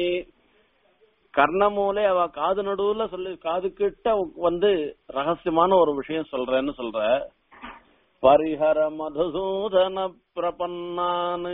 கர்ணமூலே அவ காது நடுவுல சொல்லி காது கிட்ட வந்து ரகசியமான ஒரு விஷயம் சொல்றேன்னு சொல்ற பரிஹர மதுசூதன பிரபன்னான்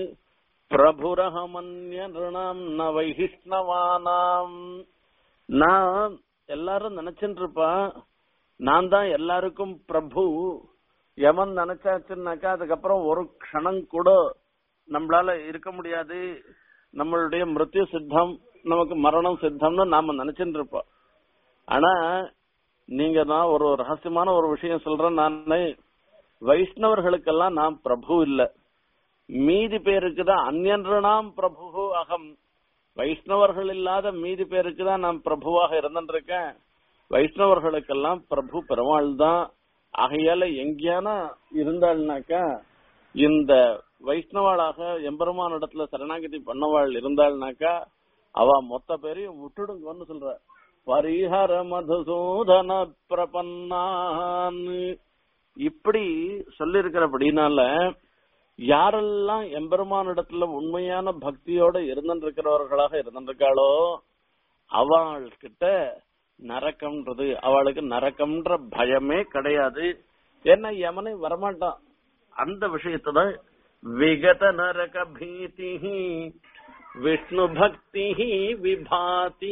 பிரபுரகமன்ய நிருணாம் ந வைஷ்ணவானாம் நான் எல்லாரும் நினைச்சுட்டு இருப்பா நான் தான் எல்லாருக்கும் பிரபு யமன் நினைச்சாச்சுன்னாக்கா அதுக்கப்புறம் ஒரு க்ஷணம் கூட நம்மளால இருக்க முடியாது நம்மளுடைய மிருத்யு சித்தம் நமக்கு மரணம் சித்தம்னு நாம நினைச்சுட்டு இருப்போம் ஆனா நீங்க தான் ஒரு ரகசியமான ஒரு விஷயம் சொல்றேன் நானு வைஷ்ணவர்களுக்கெல்லாம் நான் பிரபு இல்ல மீதி பேருக்கு தான் அந்யன்றாம் பிரபு அகம் வைஷ்ணவர்கள் இல்லாத மீதி பேருக்கு தான் நான் பிரபுவாக இருந்திருக்கேன் வைஷ்ணவர்களுக்கெல்லாம் பிரபு பெருமாள் தான் ஆகையால எங்கேயானா இருந்தாள்னாக்கா இந்த வைஷ்ணவாளாக எம்பெருமான் இடத்துல சரணாகதி பண்ணவாள் இருந்தாள்னாக்கா அவ மொத்த பேரையும் விட்டுடுங்கன்னு சொல்ற பரிஹர மதுசூதன பிரபன்னான் இப்படி சொல்லிருக்கிறபடினால யாரெல்லாம் எம்பெருமான் இடத்துல உண்மையான பக்தியோட இருந்திருக்கிறவர்களாக இருந்திருக்காளோ அவள்கிட்ட நரக்கம்ன்றது அவளுக்கு நரக்கம்ன்ற பயமே கிடையாது ஏன்னா யமனை வரமாட்டான் அந்த விஷயத்தை தான் விகத நரக பீதி விஷ்ணு பக்தி விபாதி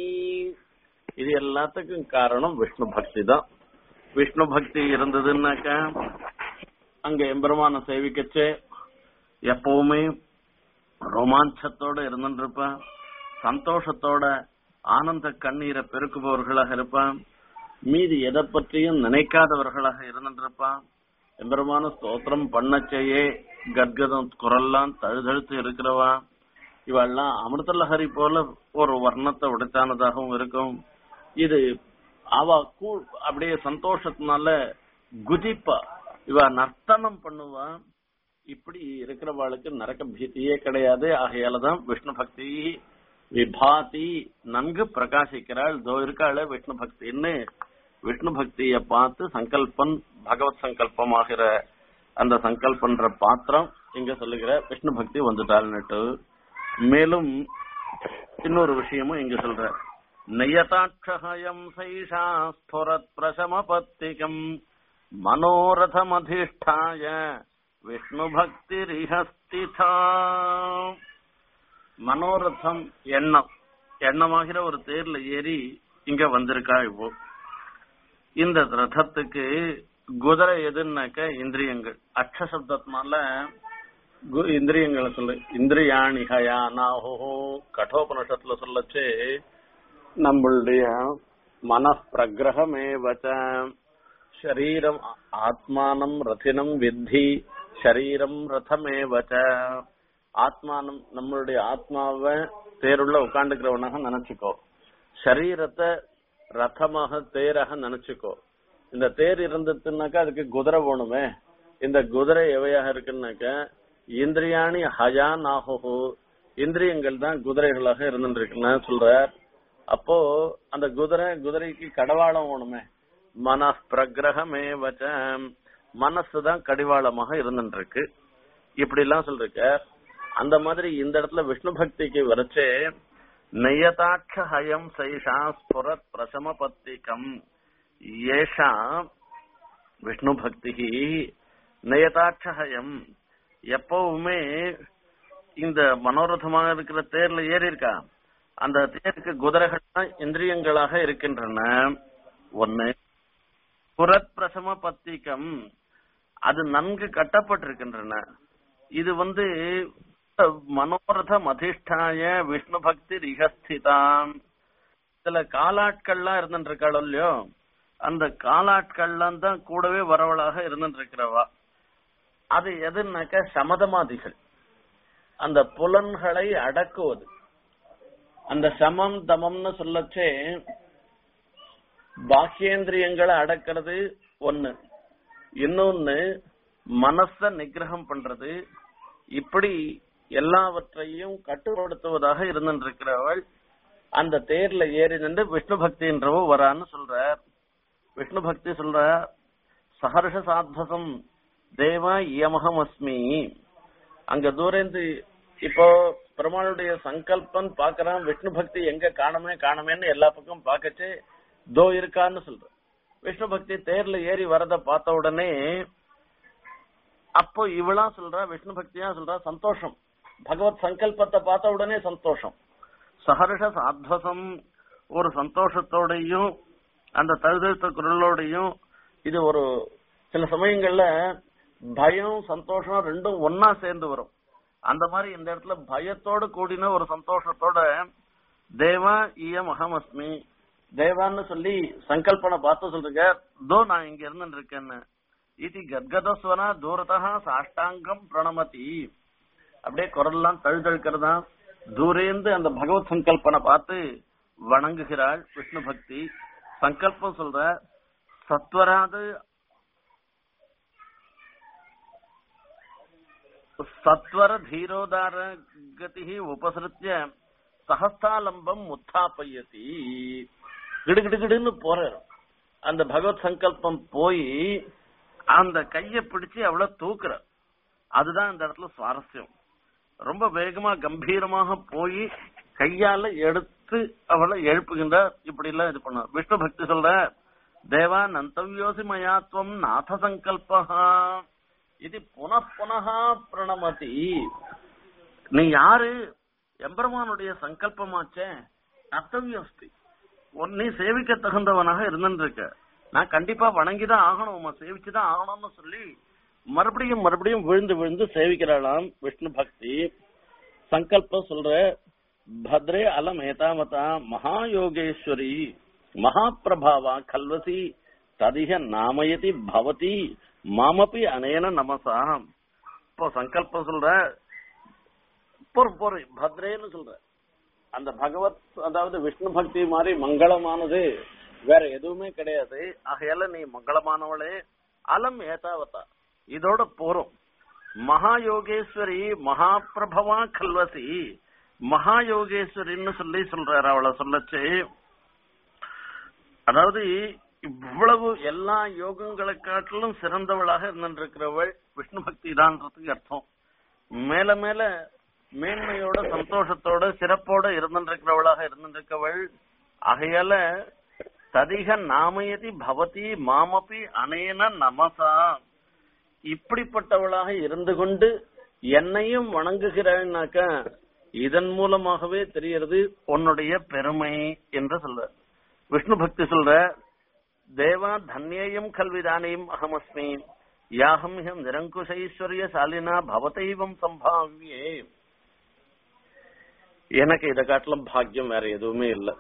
இது எல்லாத்துக்கும் காரணம் விஷ்ணு பக்தி தான் விஷ்ணு பக்தி இருந்ததுன்னாக்கா அங்க எம்பெருமான சேவிக்கச்சே எப்பவுமே ரோமாஞ்சத்தோட இருந்துட்டு இருப்பான் சந்தோஷத்தோட ஆனந்த கண்ணீரை பெருக்குபவர்களாக இருப்பான் மீதி எதை பற்றியும் நினைக்காதவர்களாக இருந்துட்டு இருப்பான் எம்பெருமான ஸ்தோத்திரம் பண்ணச்சேயே கத்கதம் குரல்லாம் தழுதழுத்து இருக்கிறவா இவெல்லாம் அமிர்தலஹரி போல ஒரு வர்ணத்தை உடைத்தானதாகவும் இருக்கும் இது அவ கூ அப்படியே சந்தோஷத்தினால குதிப்பா இவ நர்த்தனம் பண்ணுவா இப்படி இருக்கிறவாளுக்கு நரக்க பீதியே கிடையாது ஆகையாலதான் விஷ்ணு பக்தி விபாதி நன்கு பிரகாசிக்கிறாள் தோ இருக்காள விஷ்ணு பக்தின்னு விஷ்ணு பக்திய பார்த்து சங்கல்பன் பகவத் சங்கல்பமாகிற அந்த சங்கல்பன்ற பாத்திரம் இங்க சொல்லுகிற விஷ்ணு பக்தி வந்துட்டாள்னுட்டு மேலும் இன்னொரு விஷயமும் இங்க சொல்ற நயதாட்சயம் சைஷா ஸ்புரத் பிரசமபத்திகம் மனோரதமதிஷ்டாய விஷ்ணு பக்தி ரிஹஸ்திதா மனோரதம் எண்ணம் எண்ணமாகிற ஒரு தேர்ல ஏறி இங்க வந்திருக்கா இப்போ இந்த ரதத்துக்கு குதிரை எதுன்னாக்க இந்திரியங்கள் அக்ஷ சப்தத்தினால கு- இந்திரியங்களை சொல்லு இந்திரியாணி ஹயா நாஹோ கட்டோபனிஷத்துல சொல்லச்சு நம்மளுடைய மன பிரகிரகமே வச்ச ஷரீரம் ஆத்மானம் ரத்தினம் வித்தி ஷரீரம் ரதமே வச்ச ஆத்மானம் நம்மளுடைய ஆத்மாவை தேருள்ள உட்காந்துக்கிறவனாக நினைச்சுக்கோ சரீரத்தை ரதமாக தேராக நினைச்சுக்கோ இந்த தேர் இருந்ததுன்னாக்கா அதுக்கு குதிரை போகணுமே இந்த குதிரை எவையாக இருக்குன்னாக்க இந்திரியாணி ஹயா நாஹு இந்திரியங்கள் தான் குதிரைகளாக இருந்துருக்குன்னு சொல்றார் அப்போ அந்த குதிரை குதிரைக்கு கடவாளம் வேணுமே மன பிரகிரகமே வச்ச மனசு தான் கடிவாளமாக இருந்துருக்கு இப்படி எல்லாம் சொல்லிருக்க அந்த மாதிரி இந்த இடத்துல விஷ்ணு பக்திக்கு வரைச்சே நயதாட்ச ஹயம் சைஷா ஸ்புரத் பிரசமபத்திகம் ஏஷா விஷ்ணு பக்தி நயதாட்ச ஹயம் எப்பவுமே இந்த மனோரதமாக இருக்கிற தேர்ல ஏறி இருக்கா அந்த தேருக்கு குதிரைகள் தான் இந்திரியங்களாக இருக்கின்றன ஒன்னு புறத் பிரசம பத்திகம் அது நன்கு கட்டப்பட்டிருக்கின்றன இது வந்து மனோரதம் அதிஷ்டாய விஷ்ணு பக்தி ரிகஸ்திதாம் இதுல காலாட்கள்லாம் இருந்துட்டு இருக்காளோ இல்லையோ அந்த காலாட்கள்லாம் தான் கூடவே வரவளாக இருந்துட்டு இருக்கிறவா அது எதுனாக்க சமதமாதிகள் அந்த புலன்களை அடக்குவது அந்த சமம் தமம்னு சொல்லச்சே பாக்கியேந்திரியங்களை அடக்கிறது ஒண்ணு இன்னொன்னு மனச நிகிரகம் பண்றது இப்படி எல்லாவற்றையும் கட்டுப்படுத்துவதாக இருந்திருக்கிறவள் அந்த தேர்ல ஏறி நின்று விஷ்ணு பக்தின்றவ வரான்னு சொல்றார் விஷ்ணு பக்தி சொல்ற சஹர்ஷ சாத்வசம் தேவா இயமகம் அஸ்மி அங்க தூரந்து இப்போ பெருமாளுடைய சங்கல்பம் பாக்குறான் விஷ்ணு பக்தி எங்க காணமே காணமேன்னு எல்லா பக்கம் பாக்கச்சு தோ இருக்கான்னு சொல்ற விஷ்ணு பக்தி தேர்ல ஏறி வரத பார்த்த உடனே அப்போ இவளா சொல்றா விஷ்ணு பக்தியா சொல்றா சந்தோஷம் பகவத் சங்கல்பத்தை பார்த்த உடனே சந்தோஷம் சஹர்ஷ சாத்வசம் ஒரு சந்தோஷத்தோடையும் அந்த தழுதழுத்த குரலோடையும் இது ஒரு சில சமயங்கள்ல பயம் சந்தோஷம் ரெண்டும் ஒன்னா சேர்ந்து வரும் அந்த மாதிரி இந்த இடத்துல பயத்தோடு கூடின ஒரு சந்தோஷத்தோட தேவா இயம் அகமஸ்மி தேவான்னு சொல்லி சங்கல்பனை பார்த்து சொல்றீங்க தோ நான் இங்க இருந்து இருக்கேன்னு இது கத்கதஸ்வனா தூரதா சாஷ்டாங்கம் பிரணமதி அப்படியே குரல்லாம் தழுதழுக்கிறதா தூரேந்து அந்த பகவத் சங்கல்பனை பார்த்து வணங்குகிறாள் விஷ்ணு பக்தி சங்கல்பம் சொல்ற சத்வராது சத்வர தீரோதார கதி உபசிருத்திய சஹஸ்தாலம்பம் உத்தாப்பயதி கிடுகிடுகிடுன்னு போறாரு அந்த பகவத் சங்கல்பம் போய் அந்த கைய பிடிச்சு அவளை தூக்குற அதுதான் இந்த இடத்துல சுவாரஸ்யம் ரொம்ப வேகமா கம்பீரமாக போய் கையால எடுத்து அவளை எழுப்புகின்றார் இப்படி எல்லாம் இது பண்ண விஷ்ணு பக்தி சொல்ற தேவா நந்தவியோசி மயாத்வம் நாத சங்கல்பா இது புன புனக பிரணமதி நீ யாரு எம்பெருமானுடைய சங்கல்பமாச்சே கர்த்தவியஸ்தி உன் நீ சேவிக்க தகுந்தவனாக இருந்துருக்க நான் கண்டிப்பா வணங்கிதான் ஆகணும் உமா சேவிச்சுதான் ஆகணும்னு சொல்லி மறுபடியும் மறுபடியும் விழுந்து விழுந்து சேவிக்கிறாளாம் விஷ்ணு பக்தி சங்கல்பம் சொல்ற பத்ரே அலம் ஏதாமதா மகாயோகேஸ்வரி மகாபிரபாவா கல்வசி ததிக நாமயதி பவதி மாமபி அனேன நமசா இப்போ சங்கல்பம் சொல்ற பொறு பொறு பத்ரேன்னு சொல்ற அந்த பகவத் அதாவது விஷ்ணு பக்தி மாதிரி மங்களமானது வேற எதுவுமே கிடையாது ஆகையால நீ மங்களமானவளே அலம் ஏதாவதா இதோட போறோம் மகாயோகேஸ்வரி மகாபிரபவா கல்வசி மகாயோகேஸ்வரின்னு சொல்லி சொல்றாரு அவளை சொல்லச்சு அதாவது இவ்வளவு எல்லா யோகங்களை காட்டிலும் சிறந்தவளாக இருந்திருக்கிறவள் விஷ்ணு பக்தி தான்றதுக்கு அர்த்தம் மேல மேல மேன்மையோட சந்தோஷத்தோட சிறப்போட இருந்திருக்கிறவளாக இருந்திருக்கவள் ஆகையால ததிக நாமயதி பவதி மாமபி அனேன நமசா இப்படிப்பட்டவளாக இருந்து கொண்டு என்னையும் வணங்குகிறாள்னாக்க இதன் மூலமாகவே தெரியறது உன்னுடைய பெருமை என்று சொல்ற விஷ்ணு பக்தி சொல்ற தேவா தன்யேயம் கல்விதானியம் அகமஸ்மி யாகம் ஹம் நிரங்குஷைஸ்வர்ய சாலினா பவதைவம் சம்பாவியே எனக்கு இதை காட்டிலும் பாக்கியம் வேற எதுவுமே இல்லை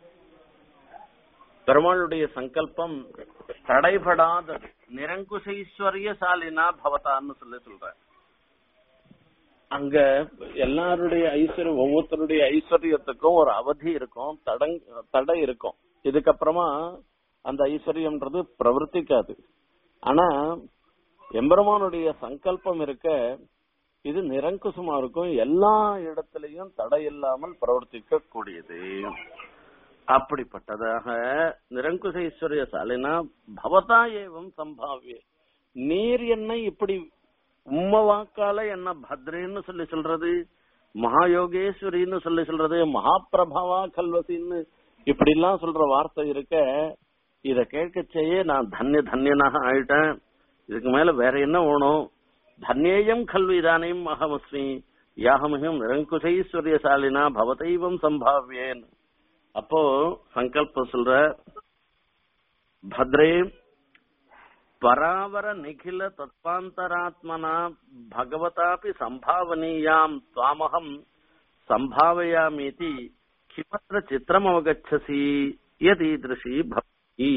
பெருமாளுடைய சங்கல்பம் தடைபடாத நிரங்குசைஸ்வரிய சாலினா பவதான்னு சொல்லி சொல்ற அங்க எல்லாருடைய ஐஸ்வர்யம் ஒவ்வொருத்தருடைய ஐஸ்வர்யத்துக்கும் ஒரு அவதி இருக்கும் தடங் தடை இருக்கும் இதுக்கப்புறமா அந்த ஐஸ்வர்யம்ன்றது பிரவர்த்திக்காது ஆனா எம்பெருமானுடைய சங்கல்பம் இருக்க இது நிரங்குசமா இருக்கும் எல்லா இடத்திலையும் தடை இல்லாமல் பிரவர்த்திக்க கூடியது அப்படிப்பட்டதாக நிரங்குசேஸ்வரிய சாலினா பவதா ஏவம் சம்பாவிய நீர் என்ன இப்படி உம்ம வாக்கால என்ன பத்ரேன்னு சொல்லி சொல்றது மகாயோகேஸ்வரின்னு சொல்லி சொல்றது மகாபிரபாவா கல்வசின்னு இப்படி எல்லாம் சொல்ற வார்த்தை இருக்க இத கேட்கச்சேயே நான் தன்ய தன்யனாக ஆயிட்டேன் இதுக்கு மேல வேற என்ன வேணும் தன்யேயம் கல்விதானையும் அகமஸ்மி யாகமிகம் நிரங்குசைஸ்வரியசாலினா பவதைவம் சம்பாவியேன் அப்போ சங்கல்பம் சொல்ற பத்ரே பராவர நிகில தத்வாந்தராத்மனா பகவதாபி சம்பாவனீயாம் துவாமகம் சம்பாவயாமீதி கிமத்திர சித்திரம் அவகச்சசி யதீதிருஷி பக்தி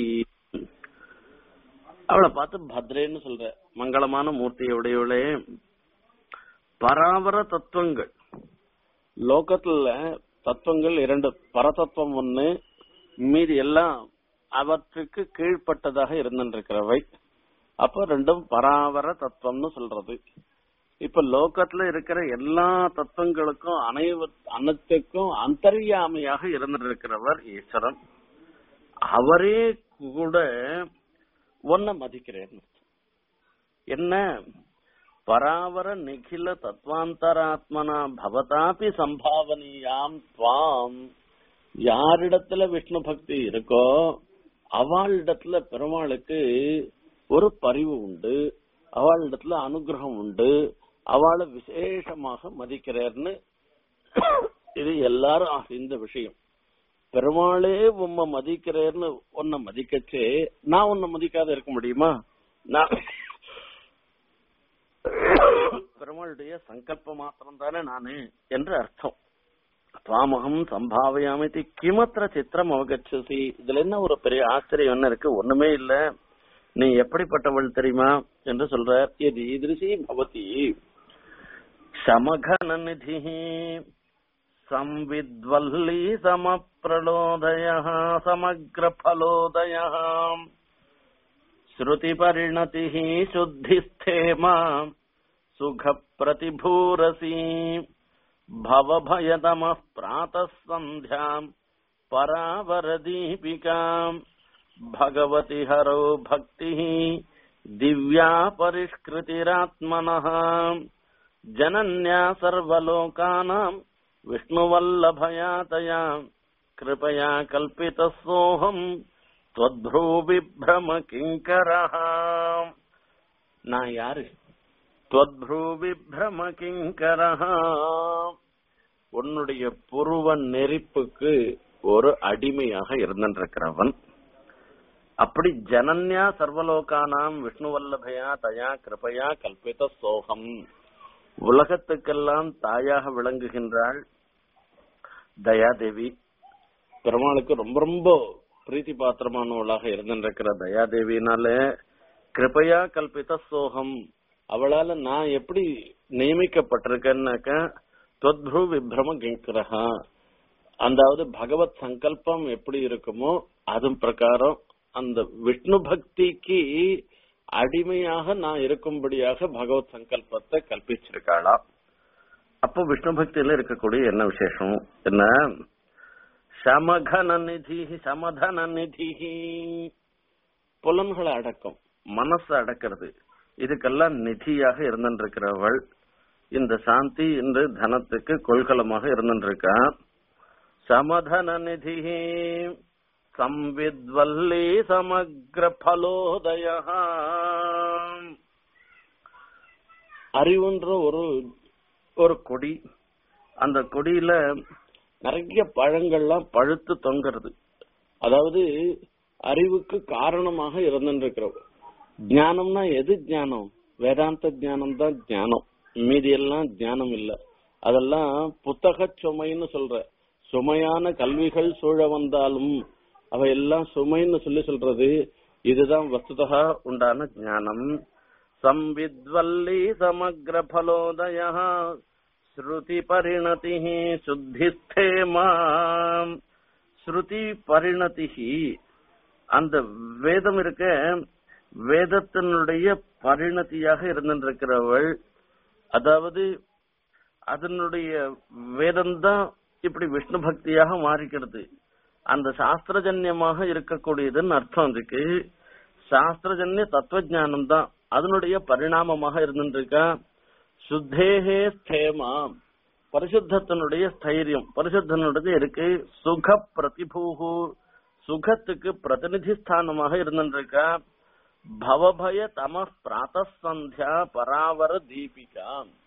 அவளை பார்த்து பத்ரேன்னு சொல்ற மங்களமான மூர்த்தியுடையவளே பராவர தத்துவங்கள் லோகத்துல தத்துவங்கள் இரண்டு பரதத்துவம் ஒண்ணு மீதி எல்லாம் அவற்றுக்கு கீழ்ப்பட்டதாக இருந்திருக்கிறவை அப்ப ரெண்டும் பராவர தத்துவம்னு சொல்றது இப்ப லோகத்துல இருக்கிற எல்லா தத்துவங்களுக்கும் அனைவ அனைத்துக்கும் அந்தர்யாமியாக இருந்திருக்கிறவர் ஈஸ்வரன் அவரே கூட ஒன்ன மதிக்கிறேன் என்ன பராவர நிகில தத்வாந்தராத்மனா பவதாபி சம்பாவனியாம் துவாம் யாரிடத்துல விஷ்ணு பக்தி இருக்கோ அவளிடத்துல பெருமாளுக்கு ஒரு பரிவு உண்டு அவளிடத்துல அனுகிரகம் உண்டு அவளை விசேஷமாக மதிக்கிறார்னு இது எல்லாரும் அறிந்த விஷயம் பெருமாளே உம்மை மதிக்கிறேன்னு உன்னை மதிக்கச்சே நான் உன்னை மதிக்காத இருக்க முடியுமா நான் பெருமாளுடைய சங்கல்ப மாத்திரம் தானே நானு என்று அர்த்தம் துவாமகம் சம்பாவையாமிதி கிமத்திர சித்திரம் அவகச்சசி இதுல என்ன ஒரு பெரிய ஆச்சரியம் என்ன இருக்கு ஒண்ணுமே இல்ல நீ எப்படிப்பட்டவள் தெரியுமா என்று சொல்ற இது ஈதிருஷி பவதி சமகன நிதி संविद्वल्ली समप्रलोदयः समग्रफलोदयः श्रुतिपरिणतिः शुद्धिस्थेमा सुखप्रतिभूरसी भवभयतमः प्रातः सन्ध्याम् परावरदीपिकाम् भगवति हरो भक्तिः दिव्या परिष्कृतिरात्मनः जनन्या सर्वलोकानाम् विष्णुवल्लभयातया कृपया कल्पितसोऽहम् त्वद्भ्रूविभ्रम किङ्करः நான் யாரு त्वद्भ्रूविभ्रम किङ्करः உன்னுடைய புருவ நெருப்புக்கு ஒரு அடிமையாக இருந்திருக்கிறவன் அப்படி ஜனன்யா சர்வலோகானாம் விஷ்ணுவல்லபயா தயா கிருபையா கல்பித சோகம் உலகத்துக்கெல்லாம் தாயாக விளங்குகின்றாள் தயாதேவி பெருமாளுக்கு ரொம்ப ரொம்ப பிரீத்தி பாத்திரமானவளாக இருந்திருக்கிற தயாதேவினால கிருபையா கல்பித சோகம் அவளால நான் எப்படி நியமிக்கப்பட்டிருக்கேன்னாக்க தொத்ரு விப்ரம கிங்கரஹா அதாவது பகவத் சங்கல்பம் எப்படி இருக்குமோ அது பிரகாரம் அந்த விஷ்ணு பக்திக்கு அடிமையாக நான் இருக்கும்படியாக பகவத் சங்கல்பத்தை கல்பிச்சிருக்காளா அப்போ விஷ்ணு பக்தியில இருக்கக்கூடிய என்ன விசேஷம் என்ன சமகன நிதி சமதன நிதி புலன்களை அடக்கம் மனசு அடக்கிறது இதுக்கெல்லாம் நிதியாக இருந்திருக்கிறவள் இந்த சாந்தி என்று தனத்துக்கு கொள்கலமாக இருந்திருக்கா சமதன நிதி संविद्वल्ली समग्र फलोदय அறிவுன்ற ஒரு ஒரு கொடி அந்த கொடியில நிறைய பழங்கள்லாம் பழுத்து தொங்குறது அதாவது அறிவுக்கு காரணமாக இருந்துருக்கிறோம் ஞானம்னா எது ஞானம் வேதாந்த ஞானம் தான் ஞானம் மீதி எல்லாம் ஞானம் இல்ல அதெல்லாம் புத்தக சுமைன்னு சொல்ற சுமையான கல்விகள் சூழ வந்தாலும் அவையெல்லாம் சுமைன்னு சொல்லி சொல்றது இதுதான் வஸ்துதா உண்டான ஞானம் சம்வித்வல்லி சமக்ர பலோதய ஸ்ருதி பரிணதி சுத்திஸ்தேமா ஸ்ருதி பரிணதி அந்த வேதம் இருக்க வேதத்தினுடைய பரிணதியாக இருந்திருக்கிறவள் அதாவது அதனுடைய வேதம்தான் இப்படி விஷ்ணு பக்தியாக மாறிக்கிறது அந்த சாஸ்திரஜன்யமாக இருக்கக்கூடியதுன்னு அர்த்தம் இருக்கு சாஸ்திரஜன்ய தத்துவஜானம் தான் அதனுடைய பரிணாமமாக இருந்துருக்கா சுத்தேகே ஸ்தேமா பரிசுத்தத்தினுடைய ஸ்தைரியம் பரிசுத்தனுடைய இருக்கு சுக பிரதிபூகு சுகத்துக்கு பிரதிநிதி ஸ்தானமாக இருந்துருக்கா பவபய தம பிராத்த சந்தியா பராவர தீபிகா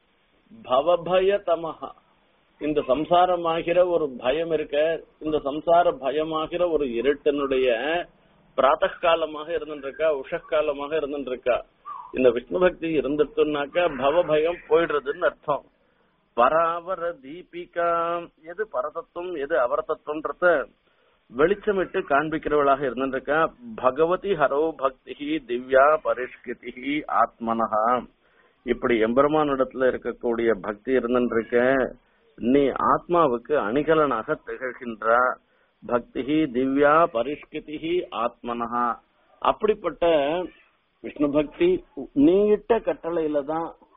பவபய தமஹா இந்த சம்சாரமாகிற ஒரு பயம் இருக்க இந்த சம்சார பயமாகிற ஒரு இருட்டினுடைய பிராத்த காலமாக இருந்துருக்கா உஷக்காலமாக இருந்துருக்கா இந்த விஷ்ணு பக்தி இருந்துட்டுனாக்கா பவ பயம் போயிடுறதுன்னு அர்த்தம் பராவர தீபிகா எது பரதத்துவம் எது அவரதத்துவம்ன்றத வெளிச்சமிட்டு காண்பிக்கிறவளாக இருந்துருக்கா பகவதி ஹரோ பக்தி திவ்யா பரிஷ்கிருதி ஆத்மனஹா இப்படி எம்பெருமானிடத்துல இருக்கக்கூடிய பக்தி இருந்துருக்க நீ ஆத்மாவுக்கு அணிகலனாக திகழ்கின்ற பக்தி திவ்யா பரிஷ்கிருதி ஆத்மனஹா அப்படிப்பட்ட விஷ்ணு பக்தி நீ இட்ட கட்டளையில தான்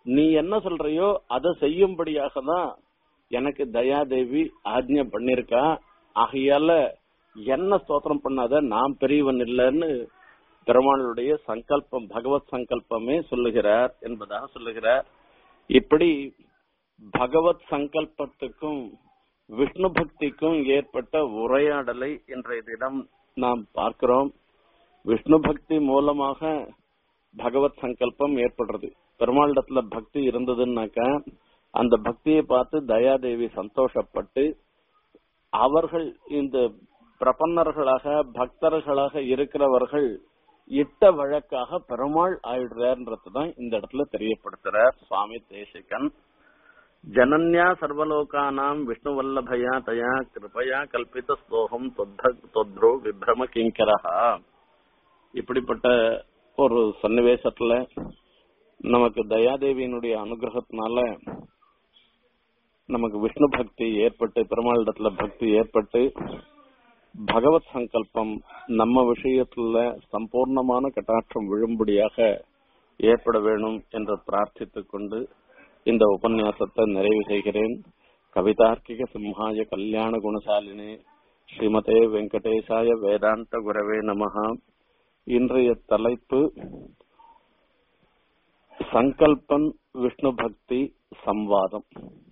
நீ என்ன சொல்றியோ அதை செய்யும்படியாக தான் எனக்கு தயாதேவி ஆக்ஞை பண்ணிருக்கா ஆகையால என்ன ஸ்தோத்திரம் பண்ணாத நான் பெரியவன் இல்லைன்னு பெருமாளுடைய சங்கல்பம் பகவத் சங்கல்பமே சொல்லுகிறார் என்பதாக சொல்லுகிறார் இப்படி பகவத் சங்கல்பத்துக்கும் விஷ்ணு பக்திக்கும் ஏற்பட்ட உரையாடலை இன்றைய தினம் நாம் பார்க்கிறோம் விஷ்ணு பக்தி மூலமாக பகவத் சங்கல்பம் ஏற்படுறது பெருமாளிடத்துல பக்தி இருந்ததுன்னாக்கா அந்த பக்தியை பார்த்து தயாதேவி சந்தோஷப்பட்டு அவர்கள் இந்த பிரபன்னர்களாக பக்தர்களாக இருக்கிறவர்கள் இட்ட வழக்காக பெருமாள் ஆயிடுறார்ன்றதுதான் இந்த இடத்துல தெரியப்படுத்துறார் சுவாமி தேசிகன் ஜனன்யா சர்வலோகானாம் விஷ்ணு வல்லபயா தயா கிருபயா கல்பித ஸ்லோகம் தொத்ரோ விப்ரம கிங்கரஹா இப்படிப்பட்ட ஒரு சன்னிவேசத்துல நமக்கு தயாதேவியினுடைய அனுகிரகத்தினால நமக்கு விஷ்ணு பக்தி ஏற்பட்டு பெருமாளிடத்துல பக்தி ஏற்பட்டு பகவத் சங்கல்பம் நம்ம விஷயத்துல சம்பூர்ணமான கட்டாட்சம் விழும்படியாக ஏற்பட வேணும் என்று பிரார்த்தித்துக் கொண்டு இந்த உபன்யாசத்தை நிறைவு செய்கிறேன் கவிதார்க்கிக சிம்ஹாய கல்யாண குணசாலினே ஸ்ரீமதே வெங்கடேசாய வேதாந்த குரவே நமஹா இன்றைய தலைப்பு சங்கல்பன் விஷ்ணு பக்தி சம்வாதம்